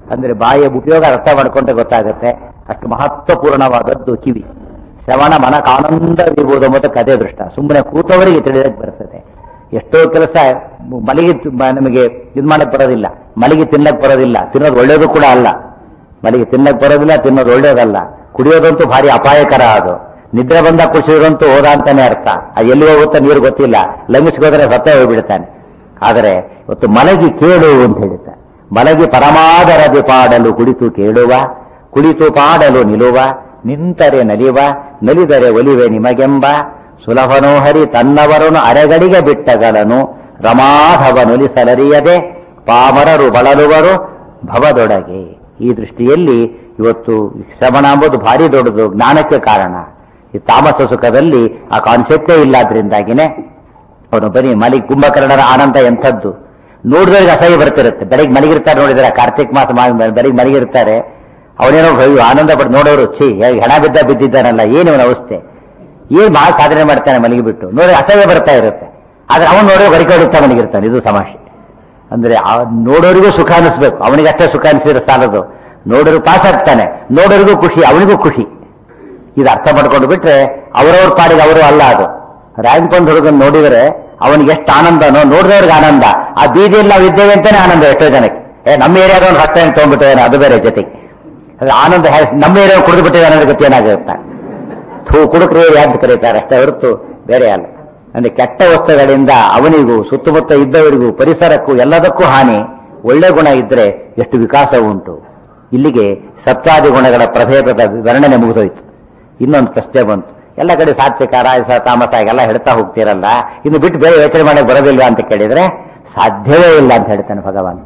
ಅಂದ್ರೆ ಬಾಯಿಯ ಉಪಯೋಗ ಅರ್ಥ ಮಾಡ್ಕೊಂಡ್ರೆ ಗೊತ್ತಾಗುತ್ತೆ ಅಷ್ಟು ಮಹತ್ವಪೂರ್ಣವಾದದ್ದು ಕಿವಿ ಶ್ರವಣ ಮನಕಾನಂದವಿರುವುದು ಮತ್ತು ಕಥೆ ದೃಷ್ಟ ಸುಮ್ಮನೆ ಕೂತವರಿಗೆ ತಿಳಿದಕ್ಕೆ ಬರ್ತದೆ ಎಷ್ಟೋ ಕೆಲಸ ಮಲಗಿ ತು- ಮ- ನಮಗೆ ಇದು ಮಾಡಕ್ ಬರೋದಿಲ್ಲ ಮಲಗಿ ತಿನ್ನಕ್ ಬರೋದಿಲ್ಲ ತಿನ್ನೋದು ಒಳ್ಳೇದು ಕೂಡ ಅಲ್ಲ ಮಲಗಿ ತಿನ್ನಕ್ ಬರೋದಿಲ್ಲ ತಿನ್ನೋದು ಒಳ್ಳೇದಲ್ಲ ಕುಡಿಯೋದಂತೂ ಭಾರಿ ಅಪಾಯಕರ ಅದು ನಿದ್ರೆ ಬಂದ ಕುಡಿಸಿದ್ರಂತೂ ಹೋದ ಅಂತಾನೆ ಅರ್ಥ ಅದು ಎಲ್ಲಿ ಹೋಗುತ್ತಾ ನೀರು ಗೊತ್ತಿಲ್ಲ ಲಂಘಿಸ್ಕೋದ್ರೆ ಸತ್ತೇ ಹೋಗ್ಬಿಡ್ತಾನೆ ಆದರೆ ಇವತ್ತು ಮಲಗಿ ಕೇಳು ಅಂತ ಹೇಳ್ತಾರೆ ಮಲಗಿ ಪರಮಾದರದಿ ಪಾಡಲು ಕುಳಿತು ಕೇಳುವ ಕುಳಿತು ಪಾಡಲು ನಿಲುವ ನಿಂತರೆ ನಲಿವ ನಲಿದರೆ ಒಲಿವೆ ನಿಮಗೆಂಬ ಸುಲಭನೋಹರಿ ತನ್ನವರನು ಅರೆಗಡಿಗೆ ಬಿಟ್ಟಗಲನು ರಮಾಧವನುಲಿಸಲರಿಯದೆ ಪಾಮರರು ಬಳಲುವರು ಭವದೊಳಗೆ ಈ ದೃಷ್ಟಿಯಲ್ಲಿ ಇವತ್ತು ಶ್ರವಣ ಎಂಬುದು ಭಾರಿ ದೊಡ್ಡದು ಜ್ಞಾನಕ್ಕೆ ಕಾರಣ ಈ ತಾಮಸ ಸುಖದಲ್ಲಿ ಆ ಕಾನ್ಸೆಪ್ಟೇ ಇಲ್ಲಾದ್ರಿಂದಾಗಿನೇ ಅವನು ಬನ್ನಿ ಮಲಿ ಕುಂಭಕರ್ಣರ ಆನಂದ ಎಂಥದ್ದು ನೋಡಿದವರಿಗೆ ಅಸಹ್ಯ ಬರ್ತಿರುತ್ತೆ ಬೆಳಿಗ್ಗೆ ಮಲಗಿರ್ತಾರೆ ನೋಡಿದ್ರೆ ಕಾರ್ತಿಕ್ ಮಾಸ ಮಾ- ಬೆಳಿಗ್ಗೆ ಮಲಗಿರ್ತಾರೆ ಅವನೇನೋ ಅಯ್ಯೋ ಆನಂದ ಪಟ್ಟು ನೋಡೋರು ಛೀ ಹೇಗೆ ಹೆಣ ಬಿದ್ದ ಬಿದ್ದಿದ್ದಾನಲ್ಲ ಏನು ಅವನ ಅವಸ್ಥೆ ಏನ್ ಮಹಾ ಸಾಧನೆ ಮಾಡ್ತಾನೆ ಮಲಗಿಬಿಟ್ಟು ನೋಡಿ ಅಸಹ್ಯ ಬರ್ತಾ ಇರುತ್ತೆ ಆದ್ರೆ ಅವನು ನೋಡೋ ಗರಿಕಾಡುತ್ತಾ ಮಲಗಿರ್ತಾನೆ ಇದು ಸಮಸ್ಯೆ ಅಂದ್ರೆ ಆ ನೋಡೋರಿಗೂ ಸುಖ ಅನಿಸ್ಬೇಕು ಅವನಿಗೆ ಅಷ್ಟೇ ಸುಖ ಅನಿಸಿದ್ರೆ ಸಾಲದು ನೋಡೋರು ಪಾಸ್ ಆಗ್ತಾನೆ ನೋಡೋರಿಗೂ ಖುಷಿ ಅವನಿಗೂ ಖುಷಿ ಇದು ಅರ್ಥ ಮಾಡ್ಕೊಂಡು ಬಿಟ್ರೆ ಅವರವ್ರ ಪಾಡಿಗೆ ಅವರು ಅಲ್ಲ ಅದು ರ್ಯಾಂಕ್ ಒಂದು ಹುಡುಗನ್ ನೋಡಿದರೆ ಅವನಿಗೆ ಎಷ್ಟು ಆನಂದನೋ ನೋಡಿದವ್ರಿಗೆ ಆನಂದ ಆ ಬೀದಿಯಲ್ಲಿ ನಾವು ಇದ್ದೇವೆ ಅಂತಾನೆ ಆನಂದ ಎಷ್ಟೋ ಜನಕ್ಕೆ ಏ ನಮ್ಮ ಏರಿಯಾದ ಒಂದು ಫಸ್ಟ್ ಟೈಮ್ ತೊಗೊಂಡ್ಬಿಟ್ಟಿದ್ದಾನೆ ಅದು ಬೇರೆ ಜೊತೆಗೆ ಅದು ಆನಂದ ಹ್ಯಾ- ನಮ್ಮ ಏರಿಯಾ ಕುಡಿದು ಬಿಟ್ಟಿದ್ದಾನೆ ಅನ್ನೋದು ಗತಿ ಏನಾಗುತ್ತೆ ಥೂ ಕುಡುಕರು ಅಂತ ಕರೀತಾರೆ ಅಷ್ಟೇ ಹೊರತು ಬೇರೆ ಅಲ್ಲ ಅಂದ್ರೆ ಕೆಟ್ಟ ವಸ್ತುಗಳಿಂದ ಅವನಿಗೂ ಸುತ್ತಮುತ್ತ ಇದ್ದವರಿಗೂ ಪರಿಸರಕ್ಕೂ ಎಲ್ಲದಕ್ಕೂ ಹಾನಿ ಒಳ್ಳೆ ಗುಣ ಇದ್ರೆ ಎಷ್ಟು ವಿಕಾಸ ಉಂಟು ಇಲ್ಲಿಗೆ ಸತ್ವಾದಿ ಗುಣಗಳ ಪ್ರಭೇದದ ವರ್ಣನೆ ಮುಗಿದೋಯ್ತು ಇನ್ನೊಂದು ಪ್ರಶ್ನೆ ಬಂತು ಎಲ್ಲ ಕಡೆ ಸಾತ್ವಿಕ ರಾಜಸ ತಾಮಸ ಎಲ್ಲ ಹೇಳ್ತಾ ಹೋಗ್ತಿರಲ್ಲ ಇನ್ನು ಬಿಟ್ಟು ಬೇರೆ ಯೋಚನೆ ಮಾಡಕ್ಕೆ ಬರೋದಿಲ್ವಾ ಅಂತ ಕೇಳಿದ್ರೆ ಸಾಧ್ಯವೇ ಇಲ್ಲ ಅಂತ ಹೇಳ್ತಾನೆ ಭಗವಾನ್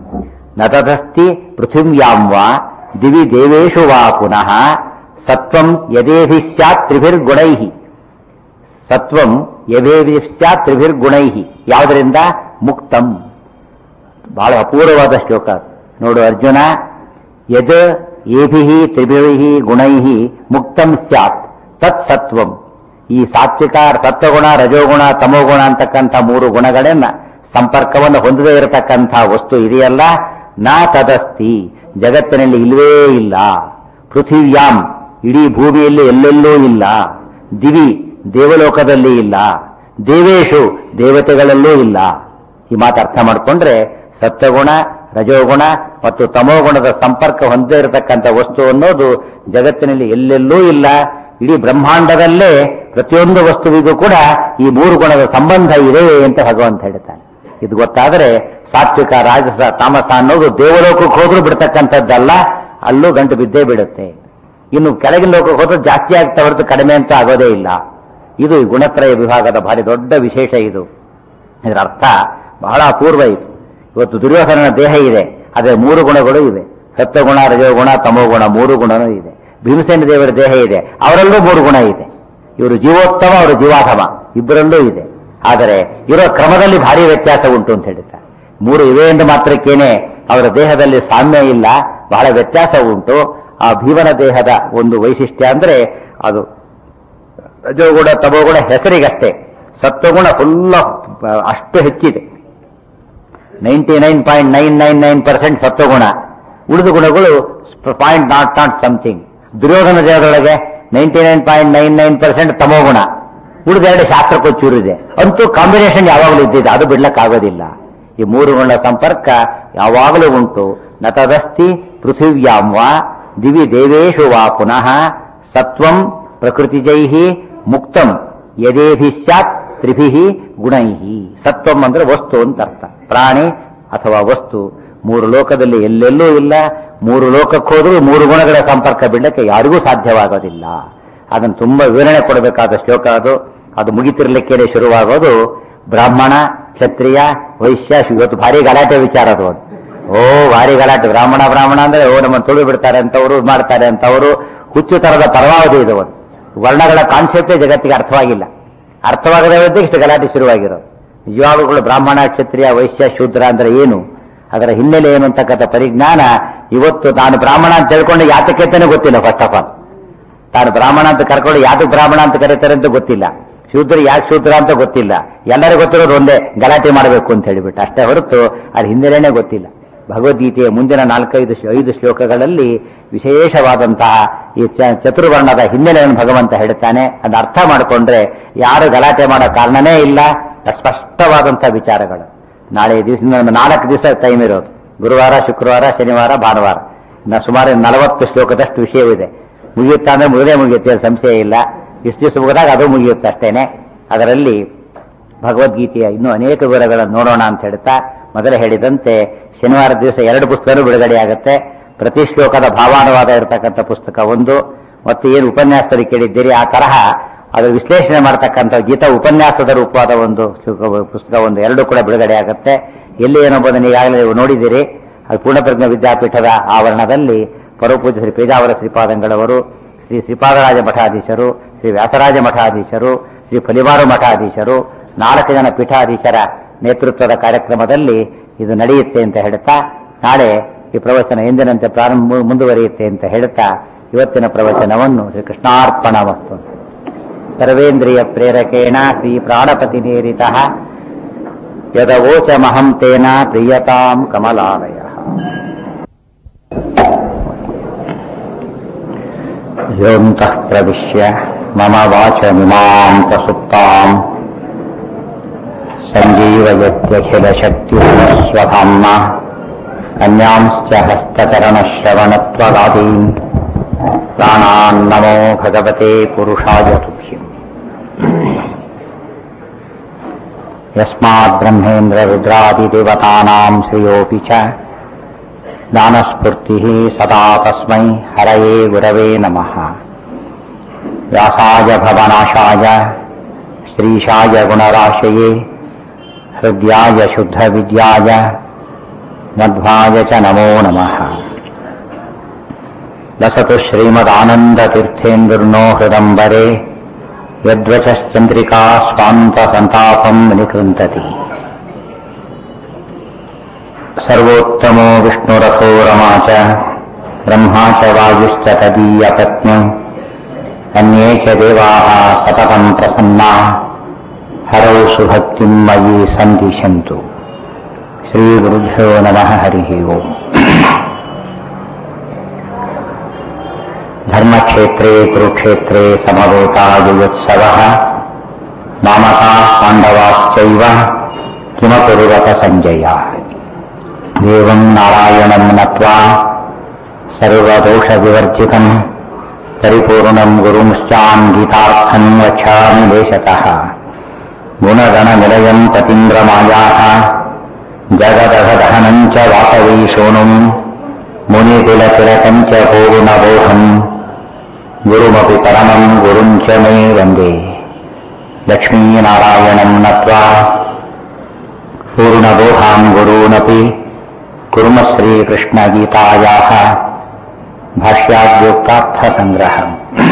ನತದಸ್ತಿ ಪೃಥಿವ್ಯಾಂ ವಾ ದಿವಿ ದೇವೇಶು ವಾ ಪುನಃ ಸತ್ವಂ ಯದೇಭಿ ಸ್ಯಾತ್ ತ್ರಿಭಿರ್ಗುಣೈ ಸತ್ವಂ ಯದೇಭಿ ಸ್ಯಾತ್ ತ್ರಿಭಿರ್ಗುಣೈ ಯಾವುದರಿಂದ ಮುಕ್ತಂ ಬಹಳ ಅಪೂರ್ವವಾದ ಶ್ಲೋಕ ಅದು. ನೋಡು ಅರ್ಜುನ ಯದ್ ಏಭಿ ತ್ರಿಭಿಹಿ ಗುಣೈ ಮುಕ್ತಂ ಸ್ಯಾತ್ ತತ್ ಸತ್ವಂ ಈ ಸಾತ್ವಿಕ ಸತ್ವಗುಣ ರಜೋಗುಣ ತಮೋಗುಣ ಅಂತಕ್ಕಂಥ ಮೂರು ಗುಣಗಳನ್ನ ಸಂಪರ್ಕವನ್ನು ಹೊಂದದೇ ಇರತಕ್ಕಂಥ ವಸ್ತು ಇದೆಯಲ್ಲ ನಾ ತದಸ್ತಿ ಜಗತ್ತಿನಲ್ಲಿ ಇಲ್ವೇ ಇಲ್ಲ ಪೃಥಿವ್ಯಾಂ ಇಡೀ ಭೂಮಿಯಲ್ಲಿ ಎಲ್ಲೆಲ್ಲೂ ಇಲ್ಲ ದಿವಿ ದೇವಲೋಕದಲ್ಲಿ ಇಲ್ಲ ದೇವೇಶು ದೇವತೆಗಳಲ್ಲೂ ಇಲ್ಲ ಈ ಮಾತು ಅರ್ಥ ಮಾಡಿಕೊಂಡ್ರೆ ಸತ್ವಗುಣ ರಜೋಗುಣ ಮತ್ತು ತಮೋಗುಣದ ಸಂಪರ್ಕ ಹೊಂದದೇ ಇರತಕ್ಕಂಥ ವಸ್ತು ಅನ್ನೋದು ಜಗತ್ತಿನಲ್ಲಿ ಎಲ್ಲೆಲ್ಲೂ ಇಲ್ಲ ಇಡೀ ಬ್ರಹ್ಮಾಂಡದಲ್ಲೇ ಪ್ರತಿಯೊಂದು ವಸ್ತುವಿಗೂ ಕೂಡ ಈ ಮೂರು ಗುಣದ ಸಂಬಂಧ ಇದೆ ಅಂತ ಭಗವಂತ ಹೇಳ್ತಾನೆ ಇದು ಗೊತ್ತಾದರೆ ಸಾತ್ವಿಕ ರಾಜಸ ತಾಮಸ ಅನ್ನೋದು ದೇವಲೋಕಕ್ಕೆ ಹೋದ್ರೂ ಬಿಡ್ತಕ್ಕಂಥದ್ದಲ್ಲ ಅಲ್ಲೂ ಗಂಟು ಬಿದ್ದೇ ಬಿಡುತ್ತೆ ಇನ್ನು ಕೆಳಗಿನ ಲೋಕಕ್ಕೆ ಹೋದ್ರೆ ಜಾಸ್ತಿ ಆಗ್ತಾ ಹೊರತು ಕಡಿಮೆ ಅಂತ ಆಗೋದೇ ಇಲ್ಲ ಇದು ಈ ಗುಣತ್ರಯ ವಿಭಾಗದ ಭಾರಿ ದೊಡ್ಡ ವಿಶೇಷ ಇದು ಇದರ ಅರ್ಥ ಬಹಳ ಅಪೂರ್ವ ಇದು ಇವತ್ತು ದುರ್ಯೋಧನನ ದೇಹ ಇದೆ ಅದೇ ಮೂರು ಗುಣಗಳು ಇವೆ ಸತ್ವಗುಣ ರಜೋಗುಣ ತಮೋಗುಣ ಮೂರು ಗುಣನೂ ಇದೆ ಭೀಮಸೇನ ದೇವರ ದೇಹ ಇದೆ ಅವರಲ್ಲೂ ಮೂರು ಗುಣ ಇದೆ ಇವರು ಜೀವೋತ್ತಮ ಅವರು ಜೀವಾಧಮ ಇಬ್ಬರಲ್ಲೂ ಇದೆ ಆದರೆ ಇರೋ ಕ್ರಮದಲ್ಲಿ ಭಾರಿ ವ್ಯತ್ಯಾಸ ಉಂಟು ಅಂತ ಹೇಳ್ತಾರೆ ಮೂರು ಇವೆ ಎಂದು ಮಾತ್ರಕ್ಕೇನೆ ಅವರ ದೇಹದಲ್ಲಿ ಸಾಮ್ಯ ಇಲ್ಲ ಬಹಳ ವ್ಯತ್ಯಾಸ ಉಂಟು ಆ ಭೀಮನ ದೇಹದ ಒಂದು ವೈಶಿಷ್ಟ್ಯ ಅಂದ್ರೆ ಅದು ರಜೋಗುಣ ತಮೋಗುಣ ಹೆಸರಿಗಷ್ಟೇ ಸತ್ವಗುಣ ಫುಲ್ ಅಷ್ಟು ಹೆಚ್ಚಿದೆ ninety nine point nine nine nine percent ಸತ್ವಗುಣ ಉಳಿದ ಗುಣಗಳು point naught naught something Duryodhana ದೇಹದೊಳಗೆ ninety nine point nine nine percent ತಮೋಗುಣ ಉಳಿದ ಎರಡು ಶಾಸ್ತ್ರಕ್ಕೊಚ್ಚೂರಿದೆ ಅಂತೂ ಕಾಂಬಿನೇಷನ್ ಯಾವಾಗಲೂ ಇದ್ದಿದೆ ಅದು ಬಿಡ್ಲಕ್ಕಾಗೋದಿಲ್ಲ ಈ ಮೂರು ಗುಣ ಸಂಪರ್ಕ ಯಾವಾಗಲೂ ಉಂಟು ನತದಸ್ತಿ ಪೃಥಿವ್ಯಾಂ ವಾ ದಿವಿ ದೇವೇಶು ವಾ ಪುನಃ ಸತ್ವಂ ಪ್ರಕೃತಿಜೈ ಮುಕ್ತಂ ಯದೇಭಿ ಸ್ಯಾತ್ ತ್ರಿಭಿ ಗುಣೈ ಸತ್ವಂ ಅಂದ್ರೆ ವಸ್ತು ಅಂತ ಅರ್ಥ ಪ್ರಾಣಿ ಅಥವಾ ವಸ್ತು ಮೂರು ಲೋಕದಲ್ಲಿ ಎಲ್ಲೆಲ್ಲೂ ಇಲ್ಲ ಮೂರು ಲೋಕಕ್ಕೆ ಹೋದ್ರೂ ಮೂರು ಗುಣಗಳ ಸಂಪರ್ಕ ಬಿಡಕ್ಕೆ ಯಾರಿಗೂ ಸಾಧ್ಯವಾಗೋದಿಲ್ಲ ಅದನ್ನು ತುಂಬಾ ವಿವರಣೆ ಕೊಡಬೇಕಾದ ಶ್ಲೋಕ ಅದು ಅದು ಮುಗಿತಿರ್ಲಿಕ್ಕೇನೆ ಶುರುವಾಗೋದು ಬ್ರಾಹ್ಮಣ ಕ್ಷತ್ರಿಯ ವೈಶ್ಯ ಶು- ಇವತ್ತು ಭಾರಿ ಗಲಾಟೆ ವಿಚಾರ ಅದು ಅದು. ಓ ಭಾರಿ ಗಲಾಟೆ ಬ್ರಾಹ್ಮಣ ಬ್ರಾಹ್ಮಣ ಅಂದ್ರೆ ಓ ನಮ್ಮನ್ನು ತುಳು ಬಿಡ್ತಾರೆ ಅಂತವರು ಮಾಡ್ತಾರೆ ಅಂತವರು ಹುಚ್ಚು ತರದ ಪರಮಾವಧಿ ಇದು ಒಂದು ವರ್ಣಗಳ ಕಾನ್ಸೆಪ್ಟೇ ಜಗತ್ತಿಗೆ ಅರ್ಥವಾಗಿಲ್ಲ ಅರ್ಥವಾಗದೇ ಇರೋದೇ ಇಷ್ಟು ಗಲಾಟೆ ಶುರುವಾಗಿರೋದು ನಿಜವಾಗ್ಲೂ ಬ್ರಾಹ್ಮಣ ಕ್ಷತ್ರಿಯ ವೈಶ್ಯ ಶೂದ್ರ ಅಂದ್ರೆ ಏನು ಅದರ ಹಿನ್ನೆಲೆ ಏನು ಅಂತಕ್ಕಂಥ ಪರಿಜ್ಞಾನ ಇವತ್ತು ನಾನು ಬ್ರಾಹ್ಮಣ ಅಂತ ತಿಳ್ಕೊಂಡು ಯಾತಕ್ಕೆ ಅಂತಾನೆ ಗೊತ್ತಿಲ್ಲ ಫಸ್ಟ್ ಆಫ್ ಆಲ್ ತಾನು ಬ್ರಾಹ್ಮಣ ಅಂತ ಕರ್ಕೊಂಡು ಯಾತಕ್ಕೆ ಬ್ರಾಹ್ಮಣ ಅಂತ ಕರೀತಾರೆ ಅಂತ ಗೊತ್ತಿಲ್ಲ ಶೂದ್ರ ಯಾಕೆ ಶೂದ್ರ ಅಂತ ಗೊತ್ತಿಲ್ಲ ಎಲ್ಲರಿಗೂ ಗೊತ್ತಿರೋದು ಒಂದೇ ಗಲಾಟೆ ಮಾಡಬೇಕು ಅಂತ ಹೇಳಿಬಿಟ್ಟು ಅಷ್ಟೇ ಹೊರತು ಅದ್ರ ಹಿನ್ನೆಲೆನೇ ಗೊತ್ತಿಲ್ಲ ಭಗವದ್ಗೀತೆಯ ಮುಂದಿನ ನಾಲ್ಕೈದು ಶ್ಲೋ- ಐದು ಶ್ಲೋಕಗಳಲ್ಲಿ ವಿಶೇಷವಾದಂತಹ ಈ ಚ- ಚತುರ್ವರ್ಣದ ಹಿನ್ನೆಲೆಯನ್ನು ಭಗವಂತ ಹೇಳ್ತಾನೆ ಅದನ್ನ ಅರ್ಥ ಮಾಡಿಕೊಂಡ್ರೆ ಯಾರು ಗಲಾಟೆ ಮಾಡೋ ಕಾರಣನೇ ಇಲ್ಲ ಸ್ಪಷ್ಟವಾದಂತಹ ವಿಚಾರಗಳು ನಾಳೆ ದಿವಸ ನಮ್ಮ ನಾಲ್ಕು ದಿವಸ ಟೈಮ್ ಇರೋದು ಗುರುವಾರ ಶುಕ್ರವಾರ ಶನಿವಾರ ಭಾನುವಾರ ಇನ್ನು ಸುಮಾರು ನಲವತ್ತು ಶ್ಲೋಕದಷ್ಟು ವಿಷಯವಿದೆ ಮುಗಿಯುತ್ತಾ ಅಂದ್ರೆ ಮುಗಿದೇ ಮುಗಿಯುತ್ತೆ ಅದು ಸಂಶಯ ಇಲ್ಲ ಇಷ್ಟು ದಿವಸ ಮುಗಿದಾಗ ಅದು ಮುಗಿಯುತ್ತೆ ಅಷ್ಟೇನೆ ಅದರಲ್ಲಿ ಭಗವದ್ಗೀತೆಯ ಇನ್ನೂ ಅನೇಕ ವಿವರಗಳನ್ನು ನೋಡೋಣ ಅಂತ ಹೇಳ್ತಾ ಮೊದಲೇ ಹೇಳಿದಂತೆ ಶನಿವಾರ ದಿವಸ ಎರಡು ಪುಸ್ತಕಗಳು ಬಿಡುಗಡೆಯಾಗುತ್ತೆ ಪ್ರತಿ ಶ್ಲೋಕದ ಭಾವಾನುವಾದ ಇರತಕ್ಕಂಥ ಪುಸ್ತಕ ಒಂದು ಮತ್ತು ಏನು ಉಪನ್ಯಾಸದಲ್ಲಿ ಕೇಳಿದ್ದೀರಿ ಆ ತರಹ ಅದರ ವಿಶ್ಲೇಷಣೆ ಮಾಡತಕ್ಕಂಥ ಗೀತಾ ಉಪನ್ಯಾಸದ ರೂಪವಾದ ಒಂದು ಶ್ಲೋಕ- ಪುಸ್ತಕ ಒಂದು ಎರಡು ಕೂಡ ಬಿಡುಗಡೆ ಆಗುತ್ತೆ ಎಲ್ಲಿ ಏನೊಬ್ಬದನ್ನು ಈಗಾಗಲೇ ನೀವು ನೋಡಿದ್ದೀರಿ ಅದು ಪೂರ್ಣಪ್ರಜ್ಞ ವಿದ್ಯಾಪೀಠದ ಆವರಣದಲ್ಲಿ ಪರಮಪೂಜ್ಯ ಶ್ರೀ ಪೇಜಾವರ ಶ್ರೀಪಾದಂಗಳವರು ಶ್ರೀ ಶ್ರೀಪಾದರಾಜ ಮಠಾಧೀಶರು ಶ್ರೀ ವ್ಯಾಸರಾಜ ಮಠಾಧೀಶರು ಶ್ರೀ ಫಲಿಮಾರು ಮಠಾಧೀಶರು ನಾಲ್ಕು ಜನ ಪೀಠಾಧೀಶರ ನೇತೃತ್ವದ ಕಾರ್ಯಕ್ರಮದಲ್ಲಿ ಇದು ನಡೆಯುತ್ತೆ ಅಂತ ಹೇಳ್ತಾ ನಾಳೆ ಈ ಪ್ರವಚನ ಎಂದಿನಂತೆ ಪ್ರಾರಂಭ ಮುಂದುವರಿಯುತ್ತೆ ಅಂತ ಹೇಳ್ತಾ ಇವತ್ತಿನ ಪ್ರವಚನವನ್ನು ಶ್ರೀ ಕೃಷ್ಣಾರ್ಪಣ ವಸ್ತು ಸರ್ವೇಂದ್ರಿಯ ಪ್ರೇರಕೇಣ ಶ್ರೀ ಪ್ರಾಣಪತಿ ನೇರಿತ ಯದವೋಚಮಹಂ ತೇನ ಪ್ರಿಯತಾಂ ಕಮಲಾಲಯ ಯೋಂತಃ ಪ್ರವಿಶ್ಯ ಮಮ ವಾಚಮಿಮಾಂ ಪ್ರಸುಪ್ತಾಂ सञ्जीवयत्यखिलशक्तिस्वधाम्ना अन्यांश्च हस्तचरणश्रवणत्वगादीन् प्राणान्नमो भगवते पुरुषाय तुभ्यम् यस्माद्ब्रह्मेन्द्ररुद्रादिदेवतानाम् श्रियोऽपि च ज्ञानस्फूर्तिः सदा तस्मै हरये गुरवे नमः व्यासाय भवनाशाय श्रीशाय गुणराशये हृद्याय शुद्धविद्याय मध्वाय च नमो नमः लसतु श्रीमदानन्दतीर्थेन्दुर्नो हृदम्बरे यद्वचश्चन्द्रिका स्वान्तसन्तापम् निकृन्तति सर्वोत्तमो विष्णुरथो रमा च ब्रह्मा च वायुश्च तदीयपत्न्यौ अन्ये च देवाः सततम् प्रसन्ना हरौ सुभक्तिम् मयि सन्दिशन्तु श्रीगुरुभ्यो नमः हरिः ओम् धर्मक्षेत्रे कुरुक्षेत्रे समवेतायुत्सवः मामका पाण्डवाश्चैव किमकुरुवत सञ्जय देवम् नारायणम् नत्वा सर्वदोषविवर्जितम् परिपूर्णम् गुरुंश्चान्गीतार्थम् वक्षामि देशतः गुणगणनिलयम् पतीन्द्रमायाः जगदघदहनम् च वासवी सोनुम् मुनिकुलतिलकम् च पूर्णबोधम् गुरुमपि परमम् गुरुम् च मे वन्दे लक्ष्मीनारायणम् नत्वा पूर्णबोधाम् गुरूनपि कुर्म श्रीकृष्णगीतायाः ಭಾಷ್ಯಾದ್ಯೋಕ್ತಾರ್ಥಸಂಗ್ರಹ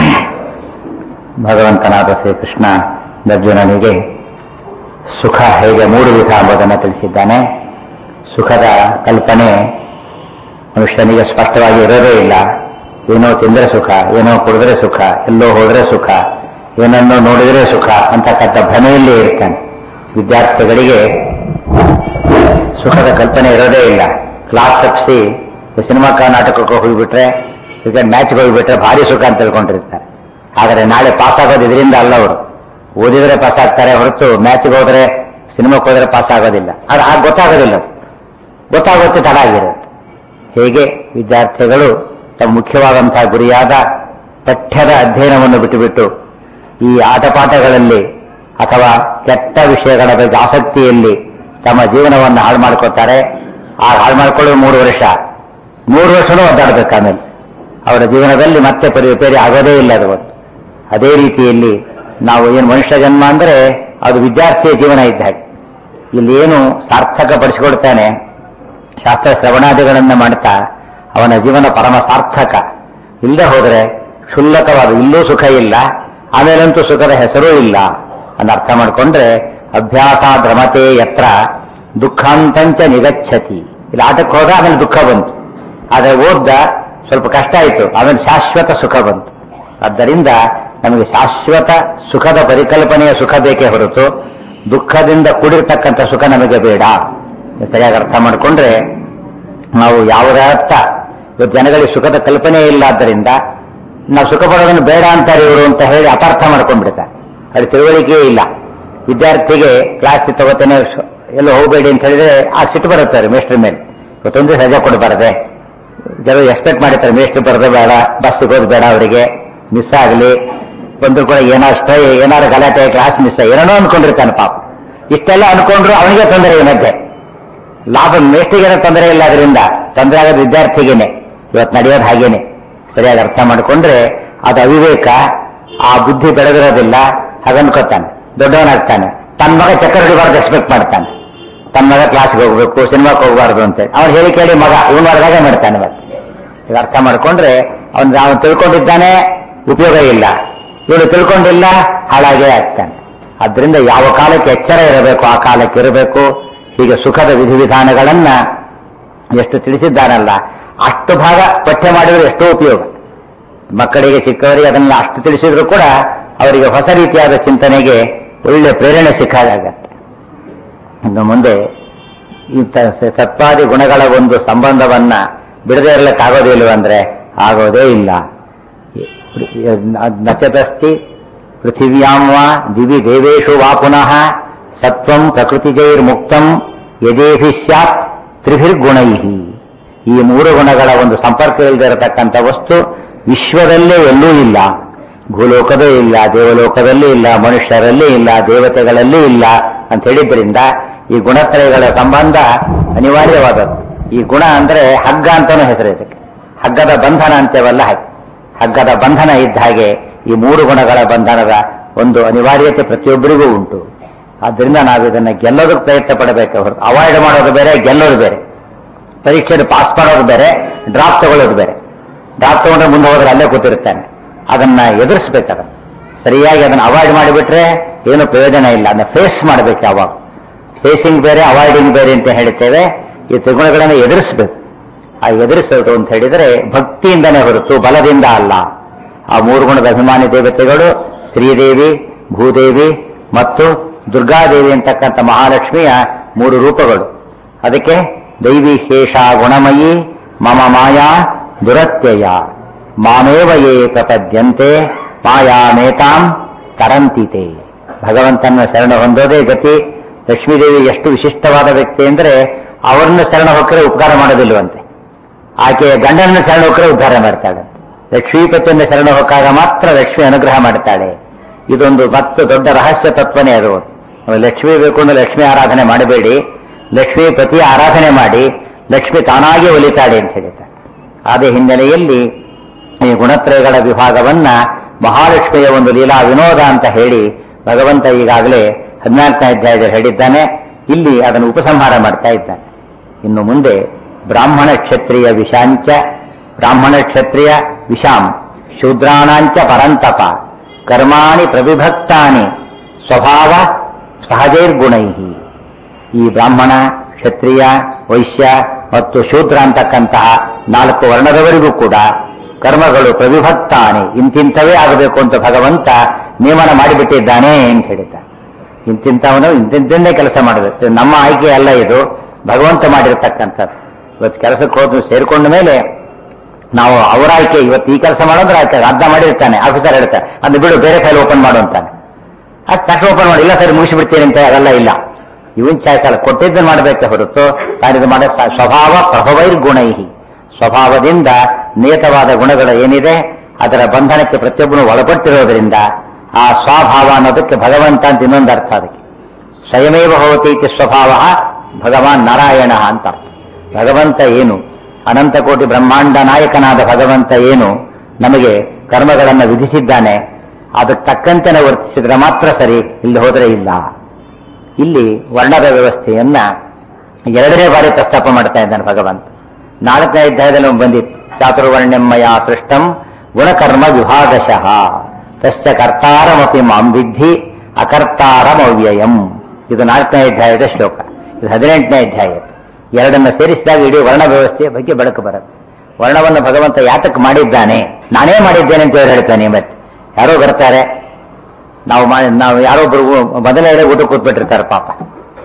ಭಗವಂತನಾದ ಶ್ರೀಕೃಷ್ಣ ಅರ್ಜುನನಿಗೆ ಸುಖ ಹೇಗೆ ಮೂರು ವಿಧ ಎಂಬುದನ್ನು ತಿಳಿಸಿದ್ದಾನೆ ಸುಖದ ಕಲ್ಪನೆ ಮನುಷ್ಯನಿಗೆ ಸ್ಪಷ್ಟವಾಗಿ ಇರೋದೇ ಇಲ್ಲ ಏನೋ ತಿಂದರೆ ಸುಖ ಏನೋ ಕುಡಿದ್ರೆ ಸುಖ ಎಲ್ಲೋ ಹೋದ್ರೆ ಸುಖ ಏನನ್ನೋ ನೋಡಿದ್ರೆ ಸುಖ ಅಂತಕ್ಕಂಥ ಭ್ರಮೆಯಲ್ಲೇ ಇರ್ತಾನೆ ವಿದ್ಯಾರ್ಥಿಗಳಿಗೆ ಸುಖದ ಕಲ್ಪನೆ ಇರೋದೇ ಇಲ್ಲ ಕ್ಲಾಸ್ ತಪ್ಪಿಸಿ ಸಿನಿಮಾ ನಾಟಕಕ್ಕೆ ಹೋಗಿಬಿಟ್ರೆ ಕ್ರಿಕೆಟ್ ಮ್ಯಾಚ್ಗೆ ಹೋಗಿಬಿಟ್ರೆ ಭಾರಿ ಸುಖ ಅಂತ ತಿಳ್ಕೊಂಡಿರ್ತಾರೆ ಆದರೆ ನಾಳೆ ಪಾಸ್ ಆಗೋದು ಇದರಿಂದ ಅಲ್ಲ ಅವರು ಓದಿದ್ರೆ ಪಾಸ್ ಆಗ್ತಾರೆ ಹೊರತು ಮ್ಯಾಚ್ಗೆ ಹೋದ್ರೆ ಸಿನಿಮಾಕ್ಕೆ ಹೋದ್ರೆ ಪಾಸ್ ಆಗೋದಿಲ್ಲ ಅದು ಆಗ ಗೊತ್ತಾಗೋದಿಲ್ಲ ಗೊತ್ತಾಗುತ್ತೆ ತಡ ಆಗಿರುತ್ತೆ ಹೇಗೆ ವಿದ್ಯಾರ್ಥಿಗಳು ತಮ್ಮ ಮುಖ್ಯವಾದಂತಹ ಗುರಿಯಾದ ಪಠ್ಯದ ಅಧ್ಯಯನವನ್ನು ಬಿಟ್ಟುಬಿಟ್ಟು ಈ ಆಟಪಾಠಗಳಲ್ಲಿ ಅಥವಾ ಕೆಟ್ಟ ವಿಷಯಗಳ ಬಗ್ಗೆ ಆಸಕ್ತಿಯಲ್ಲಿ ತಮ್ಮ ಜೀವನವನ್ನು ಹಾಳು ಮಾಡ್ಕೋತಾರೆ ಆ ಹಾಳು ಮಾಡ್ಕೊಳ್ಳೋದು ಮೂರು ವರ್ಷ ಮೂರು ವರ್ಷನೂ ಒದ್ದಾಡಬೇಕು ಆಮೇಲೆ ಅವರ ಜೀವನದಲ್ಲಿ ಮತ್ತೆ ಪರಿ ರಿಪೇರಿ ಆಗೋದೇ ಇಲ್ಲ ಅದು ಒಂದು ಅದೇ ರೀತಿಯಲ್ಲಿ ನಾವು ಏನು ಮನುಷ್ಯ ಜನ್ಮ ಅಂದರೆ ಅದು ವಿದ್ಯಾರ್ಥಿಯ ಜೀವನ ಇದ್ದ ಹಾಗೆ ಇಲ್ಲಿ ಏನು ಸಾರ್ಥಕಪಡಿಸಿಕೊಳ್ತಾನೆ ಶಾಸ್ತ್ರ ಶ್ರವಣಾದಿಗಳನ್ನು ಮಾಡ್ತಾ ಅವನ ಜೀವನ ಪರಮ ಸಾರ್ಥಕ ಇಲ್ಲದೆ ಹೋದರೆ ಕ್ಷುಲ್ಲಕವಾದ ಇಲ್ಲೂ ಸುಖ ಇಲ್ಲ ಆಮೇಲಂತೂ ಸುಖದ ಹೆಸರೂ ಇಲ್ಲ ಅನ್ನ ಅರ್ಥ ಮಾಡಿಕೊಂಡ್ರೆ ಅಭ್ಯಾಸಾದ್ ರಮತೆ ಯತ್ರ ದುಃಖಾಂತಂಚ ನಿಗಚ್ಚತಿ ಇಲ್ಲಿ ಆಟಕ್ಕೆ ಹೋದ ಆಮೇಲೆ ದುಃಖ ಬಂತು ಆದರೆ ಓದ್ದ ಸ್ವಲ್ಪ ಕಷ್ಟ ಆಯಿತು ಆಮೇಲೆ ಶಾಶ್ವತ ಸುಖ ಬಂತು ಆದ್ದರಿಂದ ನಮಗೆ ಶಾಶ್ವತ ಸುಖದ ಪರಿಕಲ್ಪನೆಯ ಸುಖ ಬೇಕೇ ಹೊರತು ದುಃಖದಿಂದ ಕೂಡಿರ್ತಕ್ಕಂಥ ಸುಖ ನಮಗೆ ಬೇಡ ಸರಿಯಾಗಿ ಅರ್ಥ ಮಾಡಿಕೊಂಡ್ರೆ ನಾವು ಯಾವುದೇ ಅರ್ಥ ಇವತ್ತು ಜನಗಳಿಗೆ ಸುಖದ ಕಲ್ಪನೆ ಇಲ್ಲ ಆದ್ದರಿಂದ ನಾವು ಸುಖ ಪಡೋದನ್ನು ಬೇಡ ಅಂತಾರೆ ಇವರು ಅಂತ ಹೇಳಿ ಅಪಾರ್ಥ ಮಾಡ್ಕೊಂಡ್ಬಿಡ್ತಾರೆ ಅದು ತಿಳುವಳಿಕೆ ಇಲ್ಲ ವಿದ್ಯಾರ್ಥಿಗೆ ಕ್ಲಾಸ್ ತಗೋತೇನೆ ಎಲ್ಲೋ ಹೋಗಬೇಡಿ ಅಂತ ಹೇಳಿದ್ರೆ ಆ ಸಿಟ್ಟು ಬರುತ್ತಾರೆ ಮೇಸ್ಟ್ರ ಮೇಲೆ ಇವತ್ತೊಂದು ದಿವಸ ರಜೆ ಕೊಡಬಾರದೆ ಜನರು ಎಕ್ಸ್ಪೆಕ್ಟ್ ಮಾಡಿರ್ತಾರೆ ಮೇಸ್ಟ್ರು ಬರೋದು ಬೇಡ ಬಸ್ ಸಿಗೋದು ಬೇಡ ಅವರಿಗೆ ಮಿಸ್ ಆಗಲಿ ಬಂದ್ರು ಕೂಡ ಏನಾಷ್ಟೇ ಏನಾರು ಗಲಾಟೆ ಕ್ಲಾಸ್ ಮಿಸ್ ಏನೇನೋ ಅನ್ಕೊಂಡಿರ್ತಾನೆ ಪಾಪ ಇಷ್ಟೆಲ್ಲ ಅನ್ಕೊಂಡ್ರು ಅವನಿಗೆ ತೊಂದರೆ ಈ ಮಧ್ಯೆ ಲಾಭ ಮೇಷ್ಟಿಗೆ ತೊಂದರೆ ಇಲ್ಲ ಅದರಿಂದ ತೊಂದರೆ ಆಗೋದು ವಿದ್ಯಾರ್ಥಿಗೇನೆ ಇವತ್ತು ನಡೆಯೋದು ಹಾಗೇನೆ ಸರಿಯಾಗಿ ಅರ್ಥ ಮಾಡಿಕೊಂಡ್ರೆ ಅದು ಅವಿವೇಕ ಆ ಬುದ್ಧಿ ಬೆಳೆದಿರೋದಿಲ್ಲ ಹಾಗನ್ಕೋತಾನೆ ದೊಡ್ಡವನಾಗ್ತಾನೆ ತನ್ನ ಮಗ ಚಕ್ರ ಹಿಡಿಬಾರ್ದು ಎಕ್ಸ್ಪೆಕ್ಟ್ ಮಾಡ್ತಾನೆ ತನ್ನ ಮಗ ಕ್ಲಾಸ್ಗೆ ಹೋಗ್ಬೇಕು ಸಿನಿಮಾಕ್ಕೆ ಹೋಗಬಾರ್ದು ಅಂತ ಅವ್ನು ಹೇಳಿ ಕೇಳಿ ಮಗ ಇವನು ಮಾಡಿದಾಗ ಮಾಡ್ತಾನೆ ಮತ್ತೆ ಈಗ ಅರ್ಥ ಮಾಡ್ಕೊಂಡ್ರೆ ಅವನು ಅವನು ತಿಳ್ಕೊಂಡಿದ್ದಾನೆ ಉಪಯೋಗ ಇಲ್ಲ ಇವನು ತಿಳ್ಕೊಂಡಿಲ್ಲ ಹಾಳಾಗೇ ಆಗ್ತಾನೆ ಆದ್ರಿಂದ ಯಾವ ಕಾಲಕ್ಕೆ ಎಚ್ಚರ ಇರಬೇಕು ಆ ಕಾಲಕ್ಕೆ ಇರಬೇಕು ಹೀಗೆ ಸುಖದ ವಿಧಿವಿಧಾನಗಳನ್ನ ಎಷ್ಟು ತಿಳಿಸಿದ್ದಾನಲ್ಲ ಅಷ್ಟು ಭಾಗ ಪಠ್ಯ ಮಾಡಿದ್ರೆ ಎಷ್ಟೋ ಉಪಯೋಗ ಮಕ್ಕಳಿಗೆ ಚಿಕ್ಕವರಿಗೆ ಅದನ್ನ ಅಷ್ಟು ತಿಳಿಸಿದ್ರು ಕೂಡ ಅವರಿಗೆ ಹೊಸ ರೀತಿಯಾದ ಚಿಂತನೆಗೆ ಒಳ್ಳೆ ಪ್ರೇರಣೆ ಸಿಕ್ಕಾಗತ್ತೆ ಇನ್ನು ಮುಂದೆ ಇಂಥ ಸತ್ವಾದಿ ಗುಣಗಳ ಒಂದು ಸಂಬಂಧವನ್ನ ಬಿಡದೇ ಇರಲಿಕ್ಕಾಗೋದಿಲ್ವಂದ್ರೆ ಆಗೋದೇ ಇಲ್ಲ ನಚತಸ್ತಿ ಪೃಥಿವ್ಯಾಂ ವಾ ದಿವಿ ದೇವೇಶು ವಾ ಪುನಃ ಸತ್ವಂ ಪ್ರಕೃತಿಜೈರ್ಮುಕ್ತಂ ಯದೇಭಿ ಸ್ಯಾತ್ ತ್ರಿಭಿರ್ಗುಣೈ ಈ ಮೂರು ಗುಣಗಳ ಒಂದು ಸಂಪರ್ಕ ಇಲ್ಲದೆ ಇರತಕ್ಕಂಥ ವಸ್ತು ವಿಶ್ವದಲ್ಲೇ ಎಲ್ಲೂ ಇಲ್ಲ ಭೂಲೋಕದೂ ಇಲ್ಲ ದೇವಲೋಕದಲ್ಲೂ ಇಲ್ಲ ಮನುಷ್ಯರಲ್ಲಿ ಇಲ್ಲ ದೇವತೆಗಳಲ್ಲಿ ಇಲ್ಲ ಅಂತ ಹೇಳಿದ್ರಿಂದ ಈ ಗುಣತ್ರಯಗಳ ಸಂಬಂಧ ಅನಿವಾರ್ಯವಾದದ್ದು ಈ ಗುಣ ಅಂದ್ರೆ ಹಗ್ಗ ಅಂತಾನೂ ಹೆಸರು ಇದಕ್ಕೆ ಹಗ್ಗದ ಬಂಧನ ಅಂತೇವಲ್ಲ ಹಾಗೆ ಹಗ್ಗದ ಬಂಧನ ಇದ್ದ ಹಾಗೆ ಈ ಮೂರು ಗುಣಗಳ ಬಂಧನದ ಒಂದು ಅನಿವಾರ್ಯತೆ ಪ್ರತಿಯೊಬ್ಬರಿಗೂ ಉಂಟು ಆದ್ದರಿಂದ ನಾವು ಇದನ್ನ ಗೆಲ್ಲೋದಕ್ಕೆ ಪ್ರಯತ್ನ ಪಡಬೇಕು ಹೊರತು ಅವಾಯ್ಡ್ ಮಾಡೋದು ಬೇರೆ ಗೆಲ್ಲೋದು ಬೇರೆ ಪರೀಕ್ಷೆಯಲ್ಲಿ ಪಾಸ್ ಮಾಡೋದು ಬೇರೆ ಡ್ರಾಪ್ ತಗೊಳ್ಳೋದು ಬೇರೆ ಡ್ರಾಪ್ ತಗೊಂಡ್ರೆ ಮುಂದೆ ಹೋದ್ರೆ ಅಲ್ಲೇ ಕೂತಿರ್ತಾನೆ ಅದನ್ನ ಎದುರಿಸ್ಬೇಕದ ಸರಿಯಾಗಿ ಅದನ್ನ ಅವಾಯ್ಡ್ ಮಾಡಿಬಿಟ್ರೆ ಏನು ಪ್ರಯೋಜನ ಇಲ್ಲ ಅದನ್ನ ಫೇಸ್ ಮಾಡಬೇಕು ಯಾವಾಗ ಫೇಸಿಂಗ್ ಬೇರೆ ಅವಾಯ್ಡಿಂಗ್ ಬೇರೆ ಅಂತ ಹೇಳ್ತೇವೆ ಈ ತ್ರಿಗುಣಗಳನ್ನು ಎದುರಿಸಬೇಕು ಆ ಎದುರಿಸೋದು ಅಂತ ಹೇಳಿದರೆ ಭಕ್ತಿಯಿಂದನೇ ಹೊರತು ಬಲದಿಂದ ಅಲ್ಲ ಆ ಮೂರು ಗುಣದ ಅಭಿಮಾನಿ ದೇವತೆಗಳು ಶ್ರೀದೇವಿ ಭೂದೇವಿ ಮತ್ತು ದುರ್ಗಾದೇವಿ ಅಂತಕ್ಕಂಥ ಮಹಾಲಕ್ಷ್ಮಿಯ ಮೂರು ರೂಪಗಳು ಅದಕ್ಕೆ ದೈವಿ ಶೇಷ ಗುಣಮಯಿ ಮಮ ಮಾಯಾ ದುರತ್ಯಯ ಮಾಮೇವ ಯೇ ಪ್ರಪದ್ಯಂತೆ ಮಾಯಾಮೇತಾಂ ತರಂತಿತೆ ಭಗವಂತನ ಶರಣ ಹೊಂದೋದೇ ಗತಿ ಲಕ್ಷ್ಮೀದೇವಿ ಎಷ್ಟು ವಿಶಿಷ್ಟವಾದ ವ್ಯಕ್ತಿ ಅಂದ್ರೆ ಅವರನ್ನ ಶರಣ ಹೊಕ್ಕರೆ ಉಪಕಾರ ಮಾಡೋದಿಲ್ವಂತೆ ಆಕೆಯ ಗಂಡನನ್ನು ಶರಣ ಹೊಕ್ಕರೆ ಉದ್ಧಾರ ಮಾಡ್ತಾಳೆ ಲಕ್ಷ್ಮೀಪತಿಯನ್ನು ಶರಣ ಹೊಕ್ಕಾಗ ಮಾತ್ರ ಲಕ್ಷ್ಮಿ ಅನುಗ್ರಹ ಮಾಡ್ತಾಳೆ ಇದೊಂದು ಮತ್ತು ದೊಡ್ಡ ರಹಸ್ಯ ತತ್ವನೇ ಅದು ಲಕ್ಷ್ಮಿ ಬೇಕು ಅಂದ್ರೆ ಲಕ್ಷ್ಮಿ ಆರಾಧನೆ ಮಾಡಬೇಡಿ ಲಕ್ಷ್ಮೀ ಪತಿ ಆರಾಧನೆ ಮಾಡಿ ಲಕ್ಷ್ಮಿ ತಾನಾಗಿ ಒಲಿತಾಳೆ ಅಂತ ಹೇಳಿದ್ದಾರೆ ಅದೇ ಹಿನ್ನೆಲೆಯಲ್ಲಿ ಈ ಗುಣತ್ರಯಗಳ ವಿಭಾಗವನ್ನ ಮಹಾಲಕ್ಷ್ಮಿಯ ಒಂದು ಲೀಲಾ ವಿನೋದ ಅಂತ ಹೇಳಿ ಭಗವಂತ ಈಗಾಗಲೇ ಹದಿನಾಲ್ಕನೇ ಅಧ್ಯಾಯದಲ್ಲಿ ಹೇಳಿದ್ದಾನೆ ಇಲ್ಲಿ ಅದನ್ನು ಉಪಸಂಹಾರ ಮಾಡ್ತಾ ಇದ್ದಾನೆ ಇನ್ನು ಮುಂದೆ ಬ್ರಾಹ್ಮಣ ಕ್ಷತ್ರಿಯ ವಿಷಾಂಚ ಬ್ರಾಹ್ಮಣ ಕ್ಷತ್ರಿಯ ವಿಷಾಂ ಶೂದ್ರಾಣಾಂಚ ಪರಂತಪ ಕರ್ಮಾಣಿ ಪ್ರವಿಭಕ್ತಾನಿ ಸ್ವಭಾವ ಸಹಜೈರ್ಗುಣೈ ಈ ಬ್ರಾಹ್ಮಣ ಕ್ಷತ್ರಿಯ ವೈಶ್ಯ ಮತ್ತು ಶೂದ್ರ ಅಂತಕ್ಕಂತಹ ನಾಲ್ಕು ವರ್ಣದವರಿಗೂ ಕೂಡ ಕರ್ಮಗಳು ಪ್ರವಿಭಕ್ತಾನೆ ಇಂತಿಂಥವೇ ಆಗಬೇಕು ಅಂತ ಭಗವಂತ ನಿಯಮನ ಮಾಡಿಬಿಟ್ಟಿದ್ದಾನೆ ಅಂತ ಹೇಳಿದ್ದ ಇಂತಿಂಥವನು ಇಂತಿಂತಂದೇ ಕೆಲಸ ಮಾಡಬೇಕು ನಮ್ಮ ಆಯ್ಕೆ ಅಲ್ಲ ಇದು ಭಗವಂತ ಮಾಡಿರ್ತಕ್ಕಂಥದ್ದು ಇವತ್ತು ಕೆಲಸಕ್ಕೆ ಹೋದ್ ಸೇರ್ಕೊಂಡ ಮೇಲೆ ನಾವು ಅವರ ಆಯ್ಕೆ ಇವತ್ತು ಈ ಕೆಲಸ ಮಾಡೋದ್ರೆ ಆಯ್ತು ಅರ್ಧ ಮಾಡಿರ್ತಾನೆ ಆಫೀಸರ್ ಹೇಳ್ತಾರೆ ಅದು ಬಿಡು ಬೇರೆ ಫೈಲ್ ಓಪನ್ ಮಾಡು ಅಂತಾನೆ ಅದು ತಕ್ಷಣ ಓಪನ್ ಮಾಡಿ ಇಲ್ಲ ಸರಿ ಮುಗಿಸಿಬಿಡ್ತೀನಿ ಅಂತ ಅದೆಲ್ಲ ಇಲ್ಲ ಇವನ್ ಚಾಯ್ಸ್ ಅಲ್ಲ ಕೊಟ್ಟಿದ್ದನ್ನು ಮಾಡಬೇಕೆ ಹೊರತು ತಾನಿದು ಮಾಡ ಸ್ವಭಾವ ಪ್ರಭವೈರ್ ಗುಣೈಹಿ ಸ್ವಭಾವದಿಂದ ನಿಯತವಾದ ಗುಣಗಳು ಏನಿದೆ ಅದರ ಬಂಧನಕ್ಕೆ ಪ್ರತಿಯೊಬ್ಬನು ಒಳಪಟ್ಟಿರೋದ್ರಿಂದ ಆ ಸ್ವಭಾವ ಅನ್ನೋದಕ್ಕೆ ಭಗವಂತ ಅಂತ ಇನ್ನೊಂದು ಅರ್ಥ ಅದಕ್ಕೆ ಸ್ವಯಮೇವ ಭವತಿ ಇತಿ ಸ್ವಭಾವ ಭಗವಾನ್ ನಾರಾಯಣ ಅಂತ ಅರ್ಥ ಭಗವಂತ ಏನು ಅನಂತ ಕೋಟಿ ಬ್ರಹ್ಮಾಂಡ ನಾಯಕನಾದ ಭಗವಂತ ಏನು ನಮಗೆ ಕರ್ಮಗಳನ್ನು ವಿಧಿಸಿದ್ದಾನೆ ಅದಕ್ಕೆ ತಕ್ಕಂತೆ ನಾವು ವರ್ತಿಸಿದ್ರೆ ಮಾತ್ರ ಸರಿ ಇಲ್ಲಿ ಹೋದರೆ ಇಲ್ಲ ಇಲ್ಲಿ ವರ್ಣದ ವ್ಯವಸ್ಥೆಯನ್ನ ಎರಡನೇ ಬಾರಿ ಪ್ರಸ್ತಾಪ ಮಾಡ್ತಾ ಇದ್ದಾನೆ ಭಗವಂತ ನಾಲ್ಕನೇ ಅಧ್ಯಾಯದಲ್ಲಿ ಒಂದು ಬಂದಿತ್ತು ಚಾತುರ್ವರ್ಣ್ಯಮಯ ಸೃಷ್ಟಂ ಗುಣಕರ್ಮ ವಿಭಾಗಶಃ ತಸ್ಯ ಕರ್ತಾರಮಪಿ ಮಾಂ ವಿದ್ಧಿ ಅಕರ್ತಾರಮವ್ಯಯಂ ಇದು ನಾಲ್ಕನೇ ಅಧ್ಯಾಯದ ಶ್ಲೋಕ ಇದು ಹದಿನೆಂಟನೇ ಅಧ್ಯಾಯ ಎರಡನ್ನ ಸೇರಿಸಿದಾಗ ಇಡೀ ವರ್ಣ ವ್ಯವಸ್ಥೆಯ ಬಗ್ಗೆ ಬೆಳಕು ಬರುತ್ತೆ ವರ್ಣವನ್ನು ಭಗವಂತ ಯಾತಕ್ಕೆ ಮಾಡಿದ್ದಾನೆ ನಾನೇ ಮಾಡಿದ್ದೇನೆ ಅಂತ ಹೇಳಿ ಹೇಳ್ತಾನೆ ಮತ್ತೆ ಯಾರೋ ಬರ್ತಾರೆ ನಾವು ಮಾಡಿ ನಾವು ಯಾರೊಬ್ರು ಮೊದಲನೇ ಊಟ ಕೂತ್ಬಿಟ್ಟಿರ್ತಾರೆ ಪಾಪ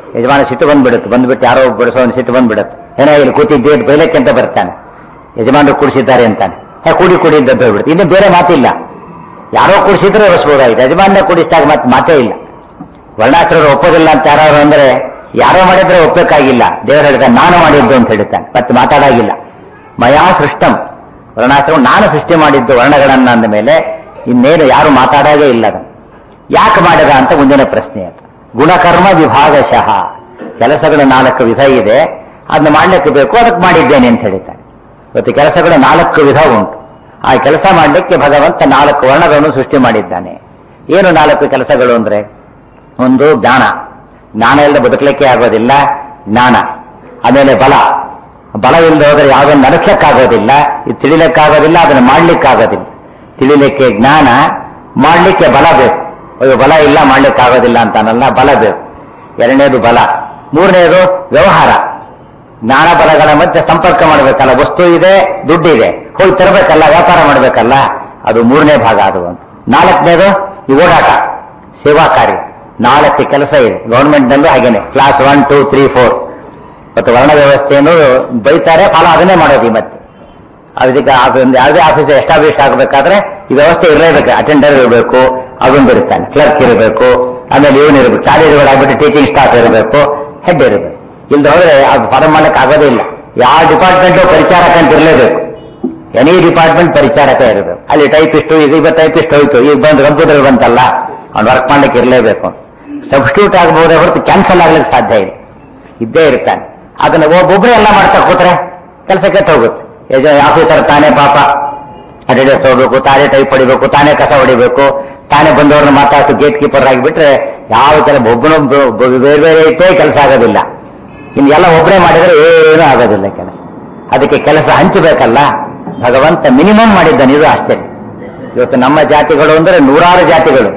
ಯಜಮಾನ ಸಿಟ್ಟು ಬಂದ್ಬಿಡುತ್ತೆ ಬಂದ್ಬಿಟ್ಟು ಯಾರೋ ಬಡಿಸೋನ್ ಸಿಟ್ಟು ಬಂದ್ಬಿಡುತ್ತೆ ಏನೋ ಇಲ್ಲಿ ಕೂತಿದ್ದೆ ಬೈಲಕ್ಕೆ ಅಂತ ಬರ್ತಾನೆ ಯಜಮಾನರು ಕುಡಿಸಿದ್ದಾರೆ ಅಂತಾನೆ ಹೇ ಕುಡಿ ಕುಡಿ ಅಂತ ಹೇಳ್ಬಿಡುತ್ತೆ ಇನ್ನು ಬೇರೆ ಮಾತಿಲ್ಲ ಯಾರೋ ಕುಡಿಸಿದ್ರೆ ಒರೆಸ್ಬೋದಾಗಿದೆ ಯಜಮಾನ ಕುಡಿಸಿದಾಗ ಮತ್ತೆ ಮಾತೇ ಇಲ್ಲ ವರ್ಣಾಶ್ರರು ಒಪ್ಪೋದಿಲ್ಲ ಅಂತ ಯಾರು ಅಂದ್ರೆ ಯಾರೋ ಮಾಡಿದ್ರೆ ಒಪ್ಪಬೇಕಾಗಿಲ್ಲ ದೇವರು ಹೇಳ್ತಾನೆ ನಾನು ಮಾಡಿದ್ದು ಅಂತ ಹೇಳ್ತಾನೆ ಮತ್ತೆ ಮಾತಾಡಾಗಿಲ್ಲ ಮಯಾ ಸೃಷ್ಟಂ ವರ್ಣಾಶ್ರಮ ನಾನು ಸೃಷ್ಟಿ ಮಾಡಿದ್ದು ವರ್ಣಗಳನ್ನ ಅಂದ ಮೇಲೆ ಇನ್ನೇನು ಯಾರು ಮಾತಾಡಾಗೇ ಇಲ್ಲ ಅದನ್ನು ಯಾಕೆ ಮಾಡಿದ ಅಂತ ಮುಂದಿನ ಪ್ರಶ್ನೆ ಅದು ಗುಣಕರ್ಮ ವಿಭಾಗಶಃ ಕೆಲಸಗಳು ನಾಲ್ಕು ವಿಧ ಇದೆ ಅದನ್ನ ಮಾಡ್ಲಿಕ್ಕೆ ಬೇಕು ಅದಕ್ಕೆ ಮಾಡಿದ್ದೇನೆ ಅಂತ ಹೇಳ್ತಾನೆ ಇವತ್ತು ಕೆಲಸಗಳು ನಾಲ್ಕು ವಿಧ ಉಂಟು ಆ ಕೆಲಸ ಮಾಡಲಿಕ್ಕೆ ಭಗವಂತ ನಾಲ್ಕು ವರ್ಣಗಳನ್ನು ಸೃಷ್ಟಿ ಮಾಡಿದ್ದಾನೆ ಏನು ನಾಲ್ಕು ಕೆಲಸಗಳು ಅಂದ್ರೆ ಒಂದು ಜ್ಞಾನ ಜ್ಞಾನ ಇಲ್ಲದೆ ಬದುಕಲಿಕ್ಕೆ ಆಗೋದಿಲ್ಲ ಜ್ಞಾನ ಆಮೇಲೆ ಬಲ ಬಲವಿಲ್ಲದೆ ಹೋದರೆ ಯಾವುದನ್ನು ನಡೆಸಲಿಕ್ಕಾಗೋದಿಲ್ಲ ಇದು ತಿಳಿಲಿಕ್ಕಾಗೋದಿಲ್ಲ ಅದನ್ನು ಮಾಡ್ಲಿಕ್ಕಾಗೋದಿಲ್ಲ ತಿಳಿಲಿಕ್ಕೆ ಜ್ಞಾನ ಮಾಡ್ಲಿಕ್ಕೆ ಬಲ ಬೇಕು ಅದು ಬಲ ಇಲ್ಲ ಮಾಡ್ಲಿಕ್ಕಾಗೋದಿಲ್ಲ ಅಂತಾನಲ್ಲ ಬಲ ಬೇಕು ಎರಡನೇದು ಬಲ ಮೂರನೇದು ವ್ಯವಹಾರ ಜ್ಞಾನ ಬಲಗಳ ಮಧ್ಯೆ ಸಂಪರ್ಕ ಮಾಡಬೇಕಲ್ಲ ವಸ್ತು ಇದೆ ದುಡ್ಡಿದೆ ಹೋಗಿ ತರಬೇಕಲ್ಲ ವ್ಯಾಪಾರ ಮಾಡಬೇಕಲ್ಲ ಅದು ಮೂರನೇ ಭಾಗ ಅದು ಅಂತ ನಾಲ್ಕನೇದು ಈ ಓಡಾಟ ಸೇವಾ ಕಾರ್ಯ ನಾಲ್ಕು ಕೆಲಸ ಇದೆ ಗೌರ್ಮೆಂಟ್ ನಲ್ಲೂ ಹಾಗೇನೆ class one two three four ಮತ್ತು ವರ್ಣ ವ್ಯವಸ್ಥೆಯನ್ನು ಬೈತಾರೆ ಫಲ ಅದನ್ನೇ ಮಾಡೋದು ಈ ಮತ್ತೆ ಅದಕ್ಕೆ ಅದೊಂದು ಯಾವುದೇ ಆಫೀಸ್ ಎಸ್ಟಾಬ್ಲಿಷ್ ಆಗಬೇಕಾದ್ರೆ ಈ ವ್ಯವಸ್ಥೆ ಇರಲೇಬೇಕು ಅಟೆಂಡರ್ ಇರಬೇಕು ಅದೊಂದು ಇರ್ತಾನೆ ಕ್ಲರ್ಕ್ ಇರಬೇಕು ಆಮೇಲೆ ಇವನು ಇರಬೇಕು ಕಾರ್ಯದರ್ಶಿಗಳಾಗ್ಬಿಟ್ಟು ಟೀಚಿಂಗ್ ಸ್ಟಾಫ್ ಇರಬೇಕು ಹೆಡ್ ಇರಬೇಕು ಇಲ್ದ ಹೋದ್ರೆ ಅದು ಫಾರ್ಮ್ ಮಾಡಕ್ ಆಗೋದೇ ಇಲ್ಲ ಯಾವ ಡಿಪಾರ್ಟ್ಮೆಂಟು ಪರಿಚಾರಕ ಅಂತ ಇರಲೇಬೇಕು ಎನಿ ಡಿಪಾರ್ಟ್ಮೆಂಟ್ ಪರಿಚಾರಕ ಇರಬೇಕು ಅಲ್ಲಿ ಟೈಪಿಸ್ಟು ಈಗ ಈಗ ಟೈಪಿಸ್ಟ್ ಹೋಯ್ತು ಈಗ ಬಂದು ಕಂಪ್ಯೂಟರ್ ಬಂತಲ್ಲ ಅವ್ನು ವರ್ಕ್ ಮಾಡ್ಲಿಕ್ಕೆ ಇರಲೇಬೇಕು ಸಬ್ಸ್ಟಿಟ್ಯೂಟ್ ಆಗಬಹುದೇ ಹೊರತು ಕ್ಯಾನ್ಸಲ್ ಆಗ್ಲಿಕ್ಕೆ ಸಾಧ್ಯ ಇಲ್ಲ ಇದ್ದೇ ಇರ್ತಾನೆ ಅದನ್ನ ಒಬ್ಬೊಬ್ಬರೇ ಎಲ್ಲ ಮಾಡ್ತಾ ಕೂತ್ರೆ ಕೆಲಸ ಕೆಟ್ಟ ಹೋಗುತ್ತೆ ಆಫೀಸರ್ ತಾನೇ ಪಾಪ ಅಟೆಂಡೆನ್ಸ್ ತಗೋಬೇಕು ತಾನೇ ಟೈಪ್ ಹೊಡಿಬೇಕು ತಾನೇ ಕಸ ಹೊಡಿಬೇಕು ತಾನೇ ಬಂದವ್ರನ್ನ ಮಾತಾಡ್ತು ಗೇಟ್ ಕೀಪರ್ ಆಗಿಬಿಟ್ರೆ ಯಾವ ಕೆಲಸ ಒಬ್ಬನೊಬ್ಬ ಬೇರೆ ಬೇರೆ ಐತೆ ಕೆಲಸ ಆಗೋದಿಲ್ಲ ಇನ್ನು ಎಲ್ಲ ಒಬ್ಬರೇ ಮಾಡಿದ್ರೆ ಏನೂ ಆಗೋದಿಲ್ಲ ಕೆಲಸ ಅದಕ್ಕೆ ಕೆಲಸ ಹಂಚಬೇಕಲ್ಲ ಭಗವಂತ ಮಿನಿಮಮ್ ಮಾಡಿದ್ದಾನೆ ಇದು ಆಶ್ಚರ್ಯ ಇವತ್ತು ನಮ್ಮ ಜಾತಿಗಳು ಅಂದ್ರೆ ನೂರಾರು ಜಾತಿಗಳು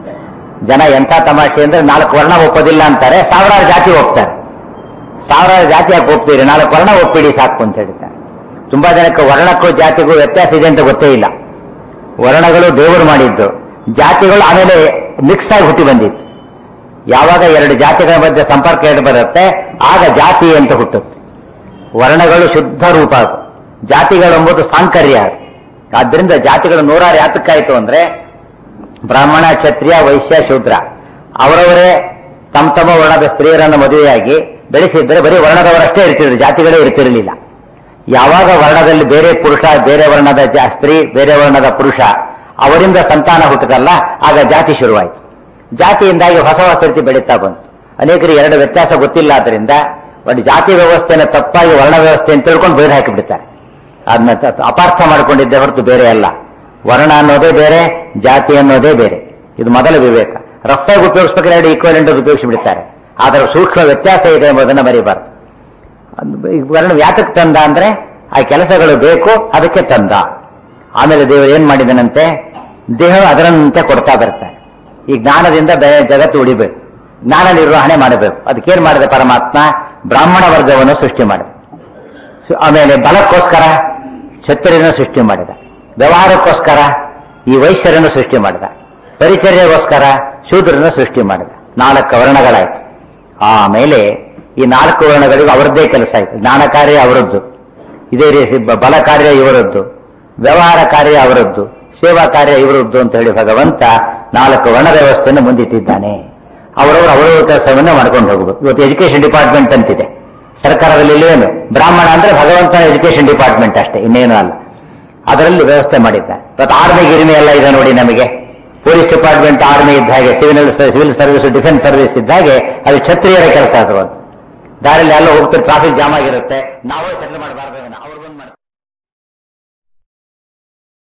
ಜನ ಎಂಥ ತಮಾಷೆ ಅಂದ್ರೆ ನಾಲ್ಕು ವರ್ಣ ಒಪ್ಪೋದಿಲ್ಲ ಅಂತಾರೆ ಸಾವಿರಾರು ಜಾತಿ ಒಪ್ತಾರೆ ಸಾವಿರಾರು ಜಾತಿ ಯಾಕೆ ಒಪ್ತೀರಿ ನಾಲ್ಕು ವರ್ಣ ಒಪ್ಪಿಡಿ ಸಾಕು ಅಂತ ಹೇಳ್ತಾರೆ ತುಂಬಾ ಜನಕ್ಕೆ ವರ್ಣಕ್ಕೂ ಜಾತಿಗೂ ವ್ಯತ್ಯಾಸ ಇದೆ ಅಂತ ಗೊತ್ತೇ ಇಲ್ಲ ವರ್ಣಗಳು ದೇವರು ಮಾಡಿದ್ದು ಜಾತಿಗಳು ಆಮೇಲೆ ಮಿಕ್ಸ್ ಆಗಿ ಹುಟ್ಟಿ ಬಂದಿತ್ತು ಯಾವಾಗ ಎರಡು ಜಾತಿಗಳ ಮಧ್ಯೆ ಸಂಪರ್ಕ ಎರಡು ಬರುತ್ತೆ ಆಗ ಜಾತಿ ಅಂತ ಹುಟ್ಟುತ್ತೆ ವರ್ಣಗಳು ಶುದ್ಧ ರೂಪ ಅದು ಜಾತಿಗಳೆಂಬುದು ಸಾಂಕರ್ಯ ಅದು ಆದ್ದರಿಂದ ಜಾತಿಗಳು ನೂರಾರು ಯಾತಕ್ಕಾಯ್ತು ಅಂದ್ರೆ ಬ್ರಾಹ್ಮಣ ಕ್ಷತ್ರಿಯ ವೈಶ್ಯ ಶೂದ್ರ ಅವರವರೇ ತಮ್ಮ ತಮ್ಮ ವರ್ಣದ ಸ್ತ್ರೀಯರನ್ನು ಮದುವೆಯಾಗಿ ಬೆಳೆಸಿದ್ರೆ ಬರೀ ವರ್ಣದವರಷ್ಟೇ ಇರ್ತಿದ್ರು ಜಾತಿಗಳೇ ಇರ್ತಿರಲಿಲ್ಲ ಯಾವಾಗ ವರ್ಣದಲ್ಲಿ ಬೇರೆ ಪುರುಷ ಬೇರೆ ವರ್ಣದ ಜಾ- ಸ್ತ್ರೀ ಬೇರೆ ವರ್ಣದ ಪುರುಷ ಅವರಿಂದ ಸಂತಾನ ಹುಟ್ಟುತ್ತಲ್ಲ ಆಗ ಜಾತಿ ಶುರುವಾಯಿತು ಜಾತಿಯಿಂದಾಗಿ ಹೊಸ ಹೊಸ ರೀತಿ ಬೆಳೀತಾ ಬಂತು ಅನೇಕರಿಗೆ ಎರಡು ವ್ಯತ್ಯಾಸ ಗೊತ್ತಿಲ್ಲ ಆದ್ರಿಂದ ಒಂದು ಜಾತಿ ವ್ಯವಸ್ಥೆನ ತಪ್ಪಾಗಿ ವರ್ಣ ವ್ಯವಸ್ಥೆ ಅಂತ ತಿಳ್ಕೊಂಡು ಬೇರೆ ಹಾಕಿಬಿಡ್ತಾರೆ ಅದನ್ನ ತ- ಅಪಾರ್ಥ ಮಾಡಿಕೊಂಡಿದ್ದೆ ಹೊರತು ಬೇರೆ ಅಲ್ಲ ವರ್ಣ ಅನ್ನೋದೇ ಬೇರೆ ಜಾತಿ ಅನ್ನೋದೇ ಬೇರೆ ಇದು ಮೊದಲ ವಿವೇಕ ರಫ್ತಾಗಿ ಉಪಯೋಗಿಸ್ಬೇಕಾದ್ರೆ ಎರಡು ಈಕ್ವಲೆಂಟ್ ಉಪಯೋಗಿಸಿ ಬಿಡ್ತಾರೆ ಆದರೆ ಸೂಕ್ಷ್ಮ ವ್ಯತ್ಯಾಸ ಇದೆ ಎಂಬುದನ್ನು ಮರಿಬಾರ್ದು ಅದು ಈ ವರ್ಣ ಯಾತಕ್ಕೆ ತಂದ ಅಂದ್ರೆ ಆ ಕೆಲಸಗಳು ಬೇಕು ಅದಕ್ಕೆ ತಂದ ಆಮೇಲೆ ದೇವರು ಏನ್ ಮಾಡಿದನಂತೆ ದೇಹ ಅದರಂತೆ ಕೊಡ್ತಾ ಬರ್ತಾರೆ ಈ ಜ್ಞಾನದಿಂದ ಬೆ- ಜಗತ್ತು ಉಳಿಬೇಕು ಜ್ಞಾನ ನಿರ್ವಹಣೆ ಮಾಡಬೇಕು ಅದಕ್ಕೇನ್ ಮಾಡಿದೆ ಪರಮಾತ್ಮ ಬ್ರಾಹ್ಮಣ ವರ್ಗವನ್ನು ಸೃಷ್ಟಿ ಮಾಡಿದ ಸು- ಆಮೇಲೆ ಬಲಕ್ಕೋಸ್ಕರ ಕ್ಷತ್ರಿಯನ ಸೃಷ್ಟಿ ಮಾಡಿದ ವ್ಯವಹಾರಕ್ಕೋಸ್ಕರ ಈ ವೈಶ್ಯರನ್ನು ಸೃಷ್ಟಿ ಮಾಡಿದ ಪರಿಚರ್ಯಗೋಸ್ಕರ ಶೂದ್ರನ ಸೃಷ್ಟಿ ಮಾಡಿದ ನಾಲ್ಕು ವರ್ಣಗಳಾಯ್ತು ಆಮೇಲೆ ಈ ನಾಲ್ಕು ವರ್ಣಗಳಿಗೂ ಅವರದ್ದೇ ಕೆಲಸ ಆಯ್ತು ಜ್ಞಾನ ಕಾರ್ಯ ಅವರದ್ದು ಇದೇ ರೀತಿ ಬ- ಬಲ ಕಾರ್ಯ ಇವರದ್ದು ವ್ಯವಹಾರ ಕಾರ್ಯ ಅವರದ್ದು ಸೇವಾ ಕಾರ್ಯ ಇವರದ್ದು ಅಂತ ಹೇಳಿ ಭಗವಂತ ನಾಲ್ಕು ವರ್ಣ ವ್ಯವಸ್ಥೆಯನ್ನು ಮುಂದಿಟ್ಟಿದ್ದಾನೆ ಅವರವರು ಅವರವರ ಕೆಲಸವನ್ನ ಮಾಡ್ಕೊಂಡು ಹೋಗಬೇಕು ಇವತ್ತು ಎಜುಕೇಶನ್ ಡಿಪಾರ್ಟ್ಮೆಂಟ್ ಅಂತಿದೆ ಸರ್ಕಾರದಲ್ಲಿ ಇಲ್ಲೇನು ಬ್ರಾಹ್ಮಣ ಅಂದ್ರೆ ಭಗವಂತನ ಎಜುಕೇಶನ್ ಡಿಪಾರ್ಟ್ಮೆಂಟ್ ಅಷ್ಟೇ ಇನ್ನೇನು ಅಲ್ಲ ಅದರಲ್ಲಿ ವ್ಯವಸ್ಥೆ ಮಾಡಿದ್ದಾರೆ ಇವತ್ತು ಆರ್ಮಿ ಗಿರ್ಮಿ ಎಲ್ಲ ಇದೆ ನೋಡಿ ನಮಗೆ ಪೊಲೀಸ್ ಡಿಪಾರ್ಟ್ಮೆಂಟ್ ಆರ್ಮಿ ಇದ್ದ ಹಾಗೆ civil civil service defence service ಇದ್ದ ಹಾಗೆ ಅದು ಕ್ಷತ್ರಿಯರ ಕೆಲಸ ಅದು ದಾರಿಯಲ್ಲಿ ಎಲ್ಲ ಹೋಗ್ತಾರೆ ಟ್ರಾಫಿಕ್ ಜಾಮ್ ಆಗಿರುತ್ತೆ ನಾವೇ ಸೆಟ್ಲ್ ಮಾಡಬಾರ್ದು ಅವ್ರಿಗೊಂದು ಮಾಡ್ತಾರೆ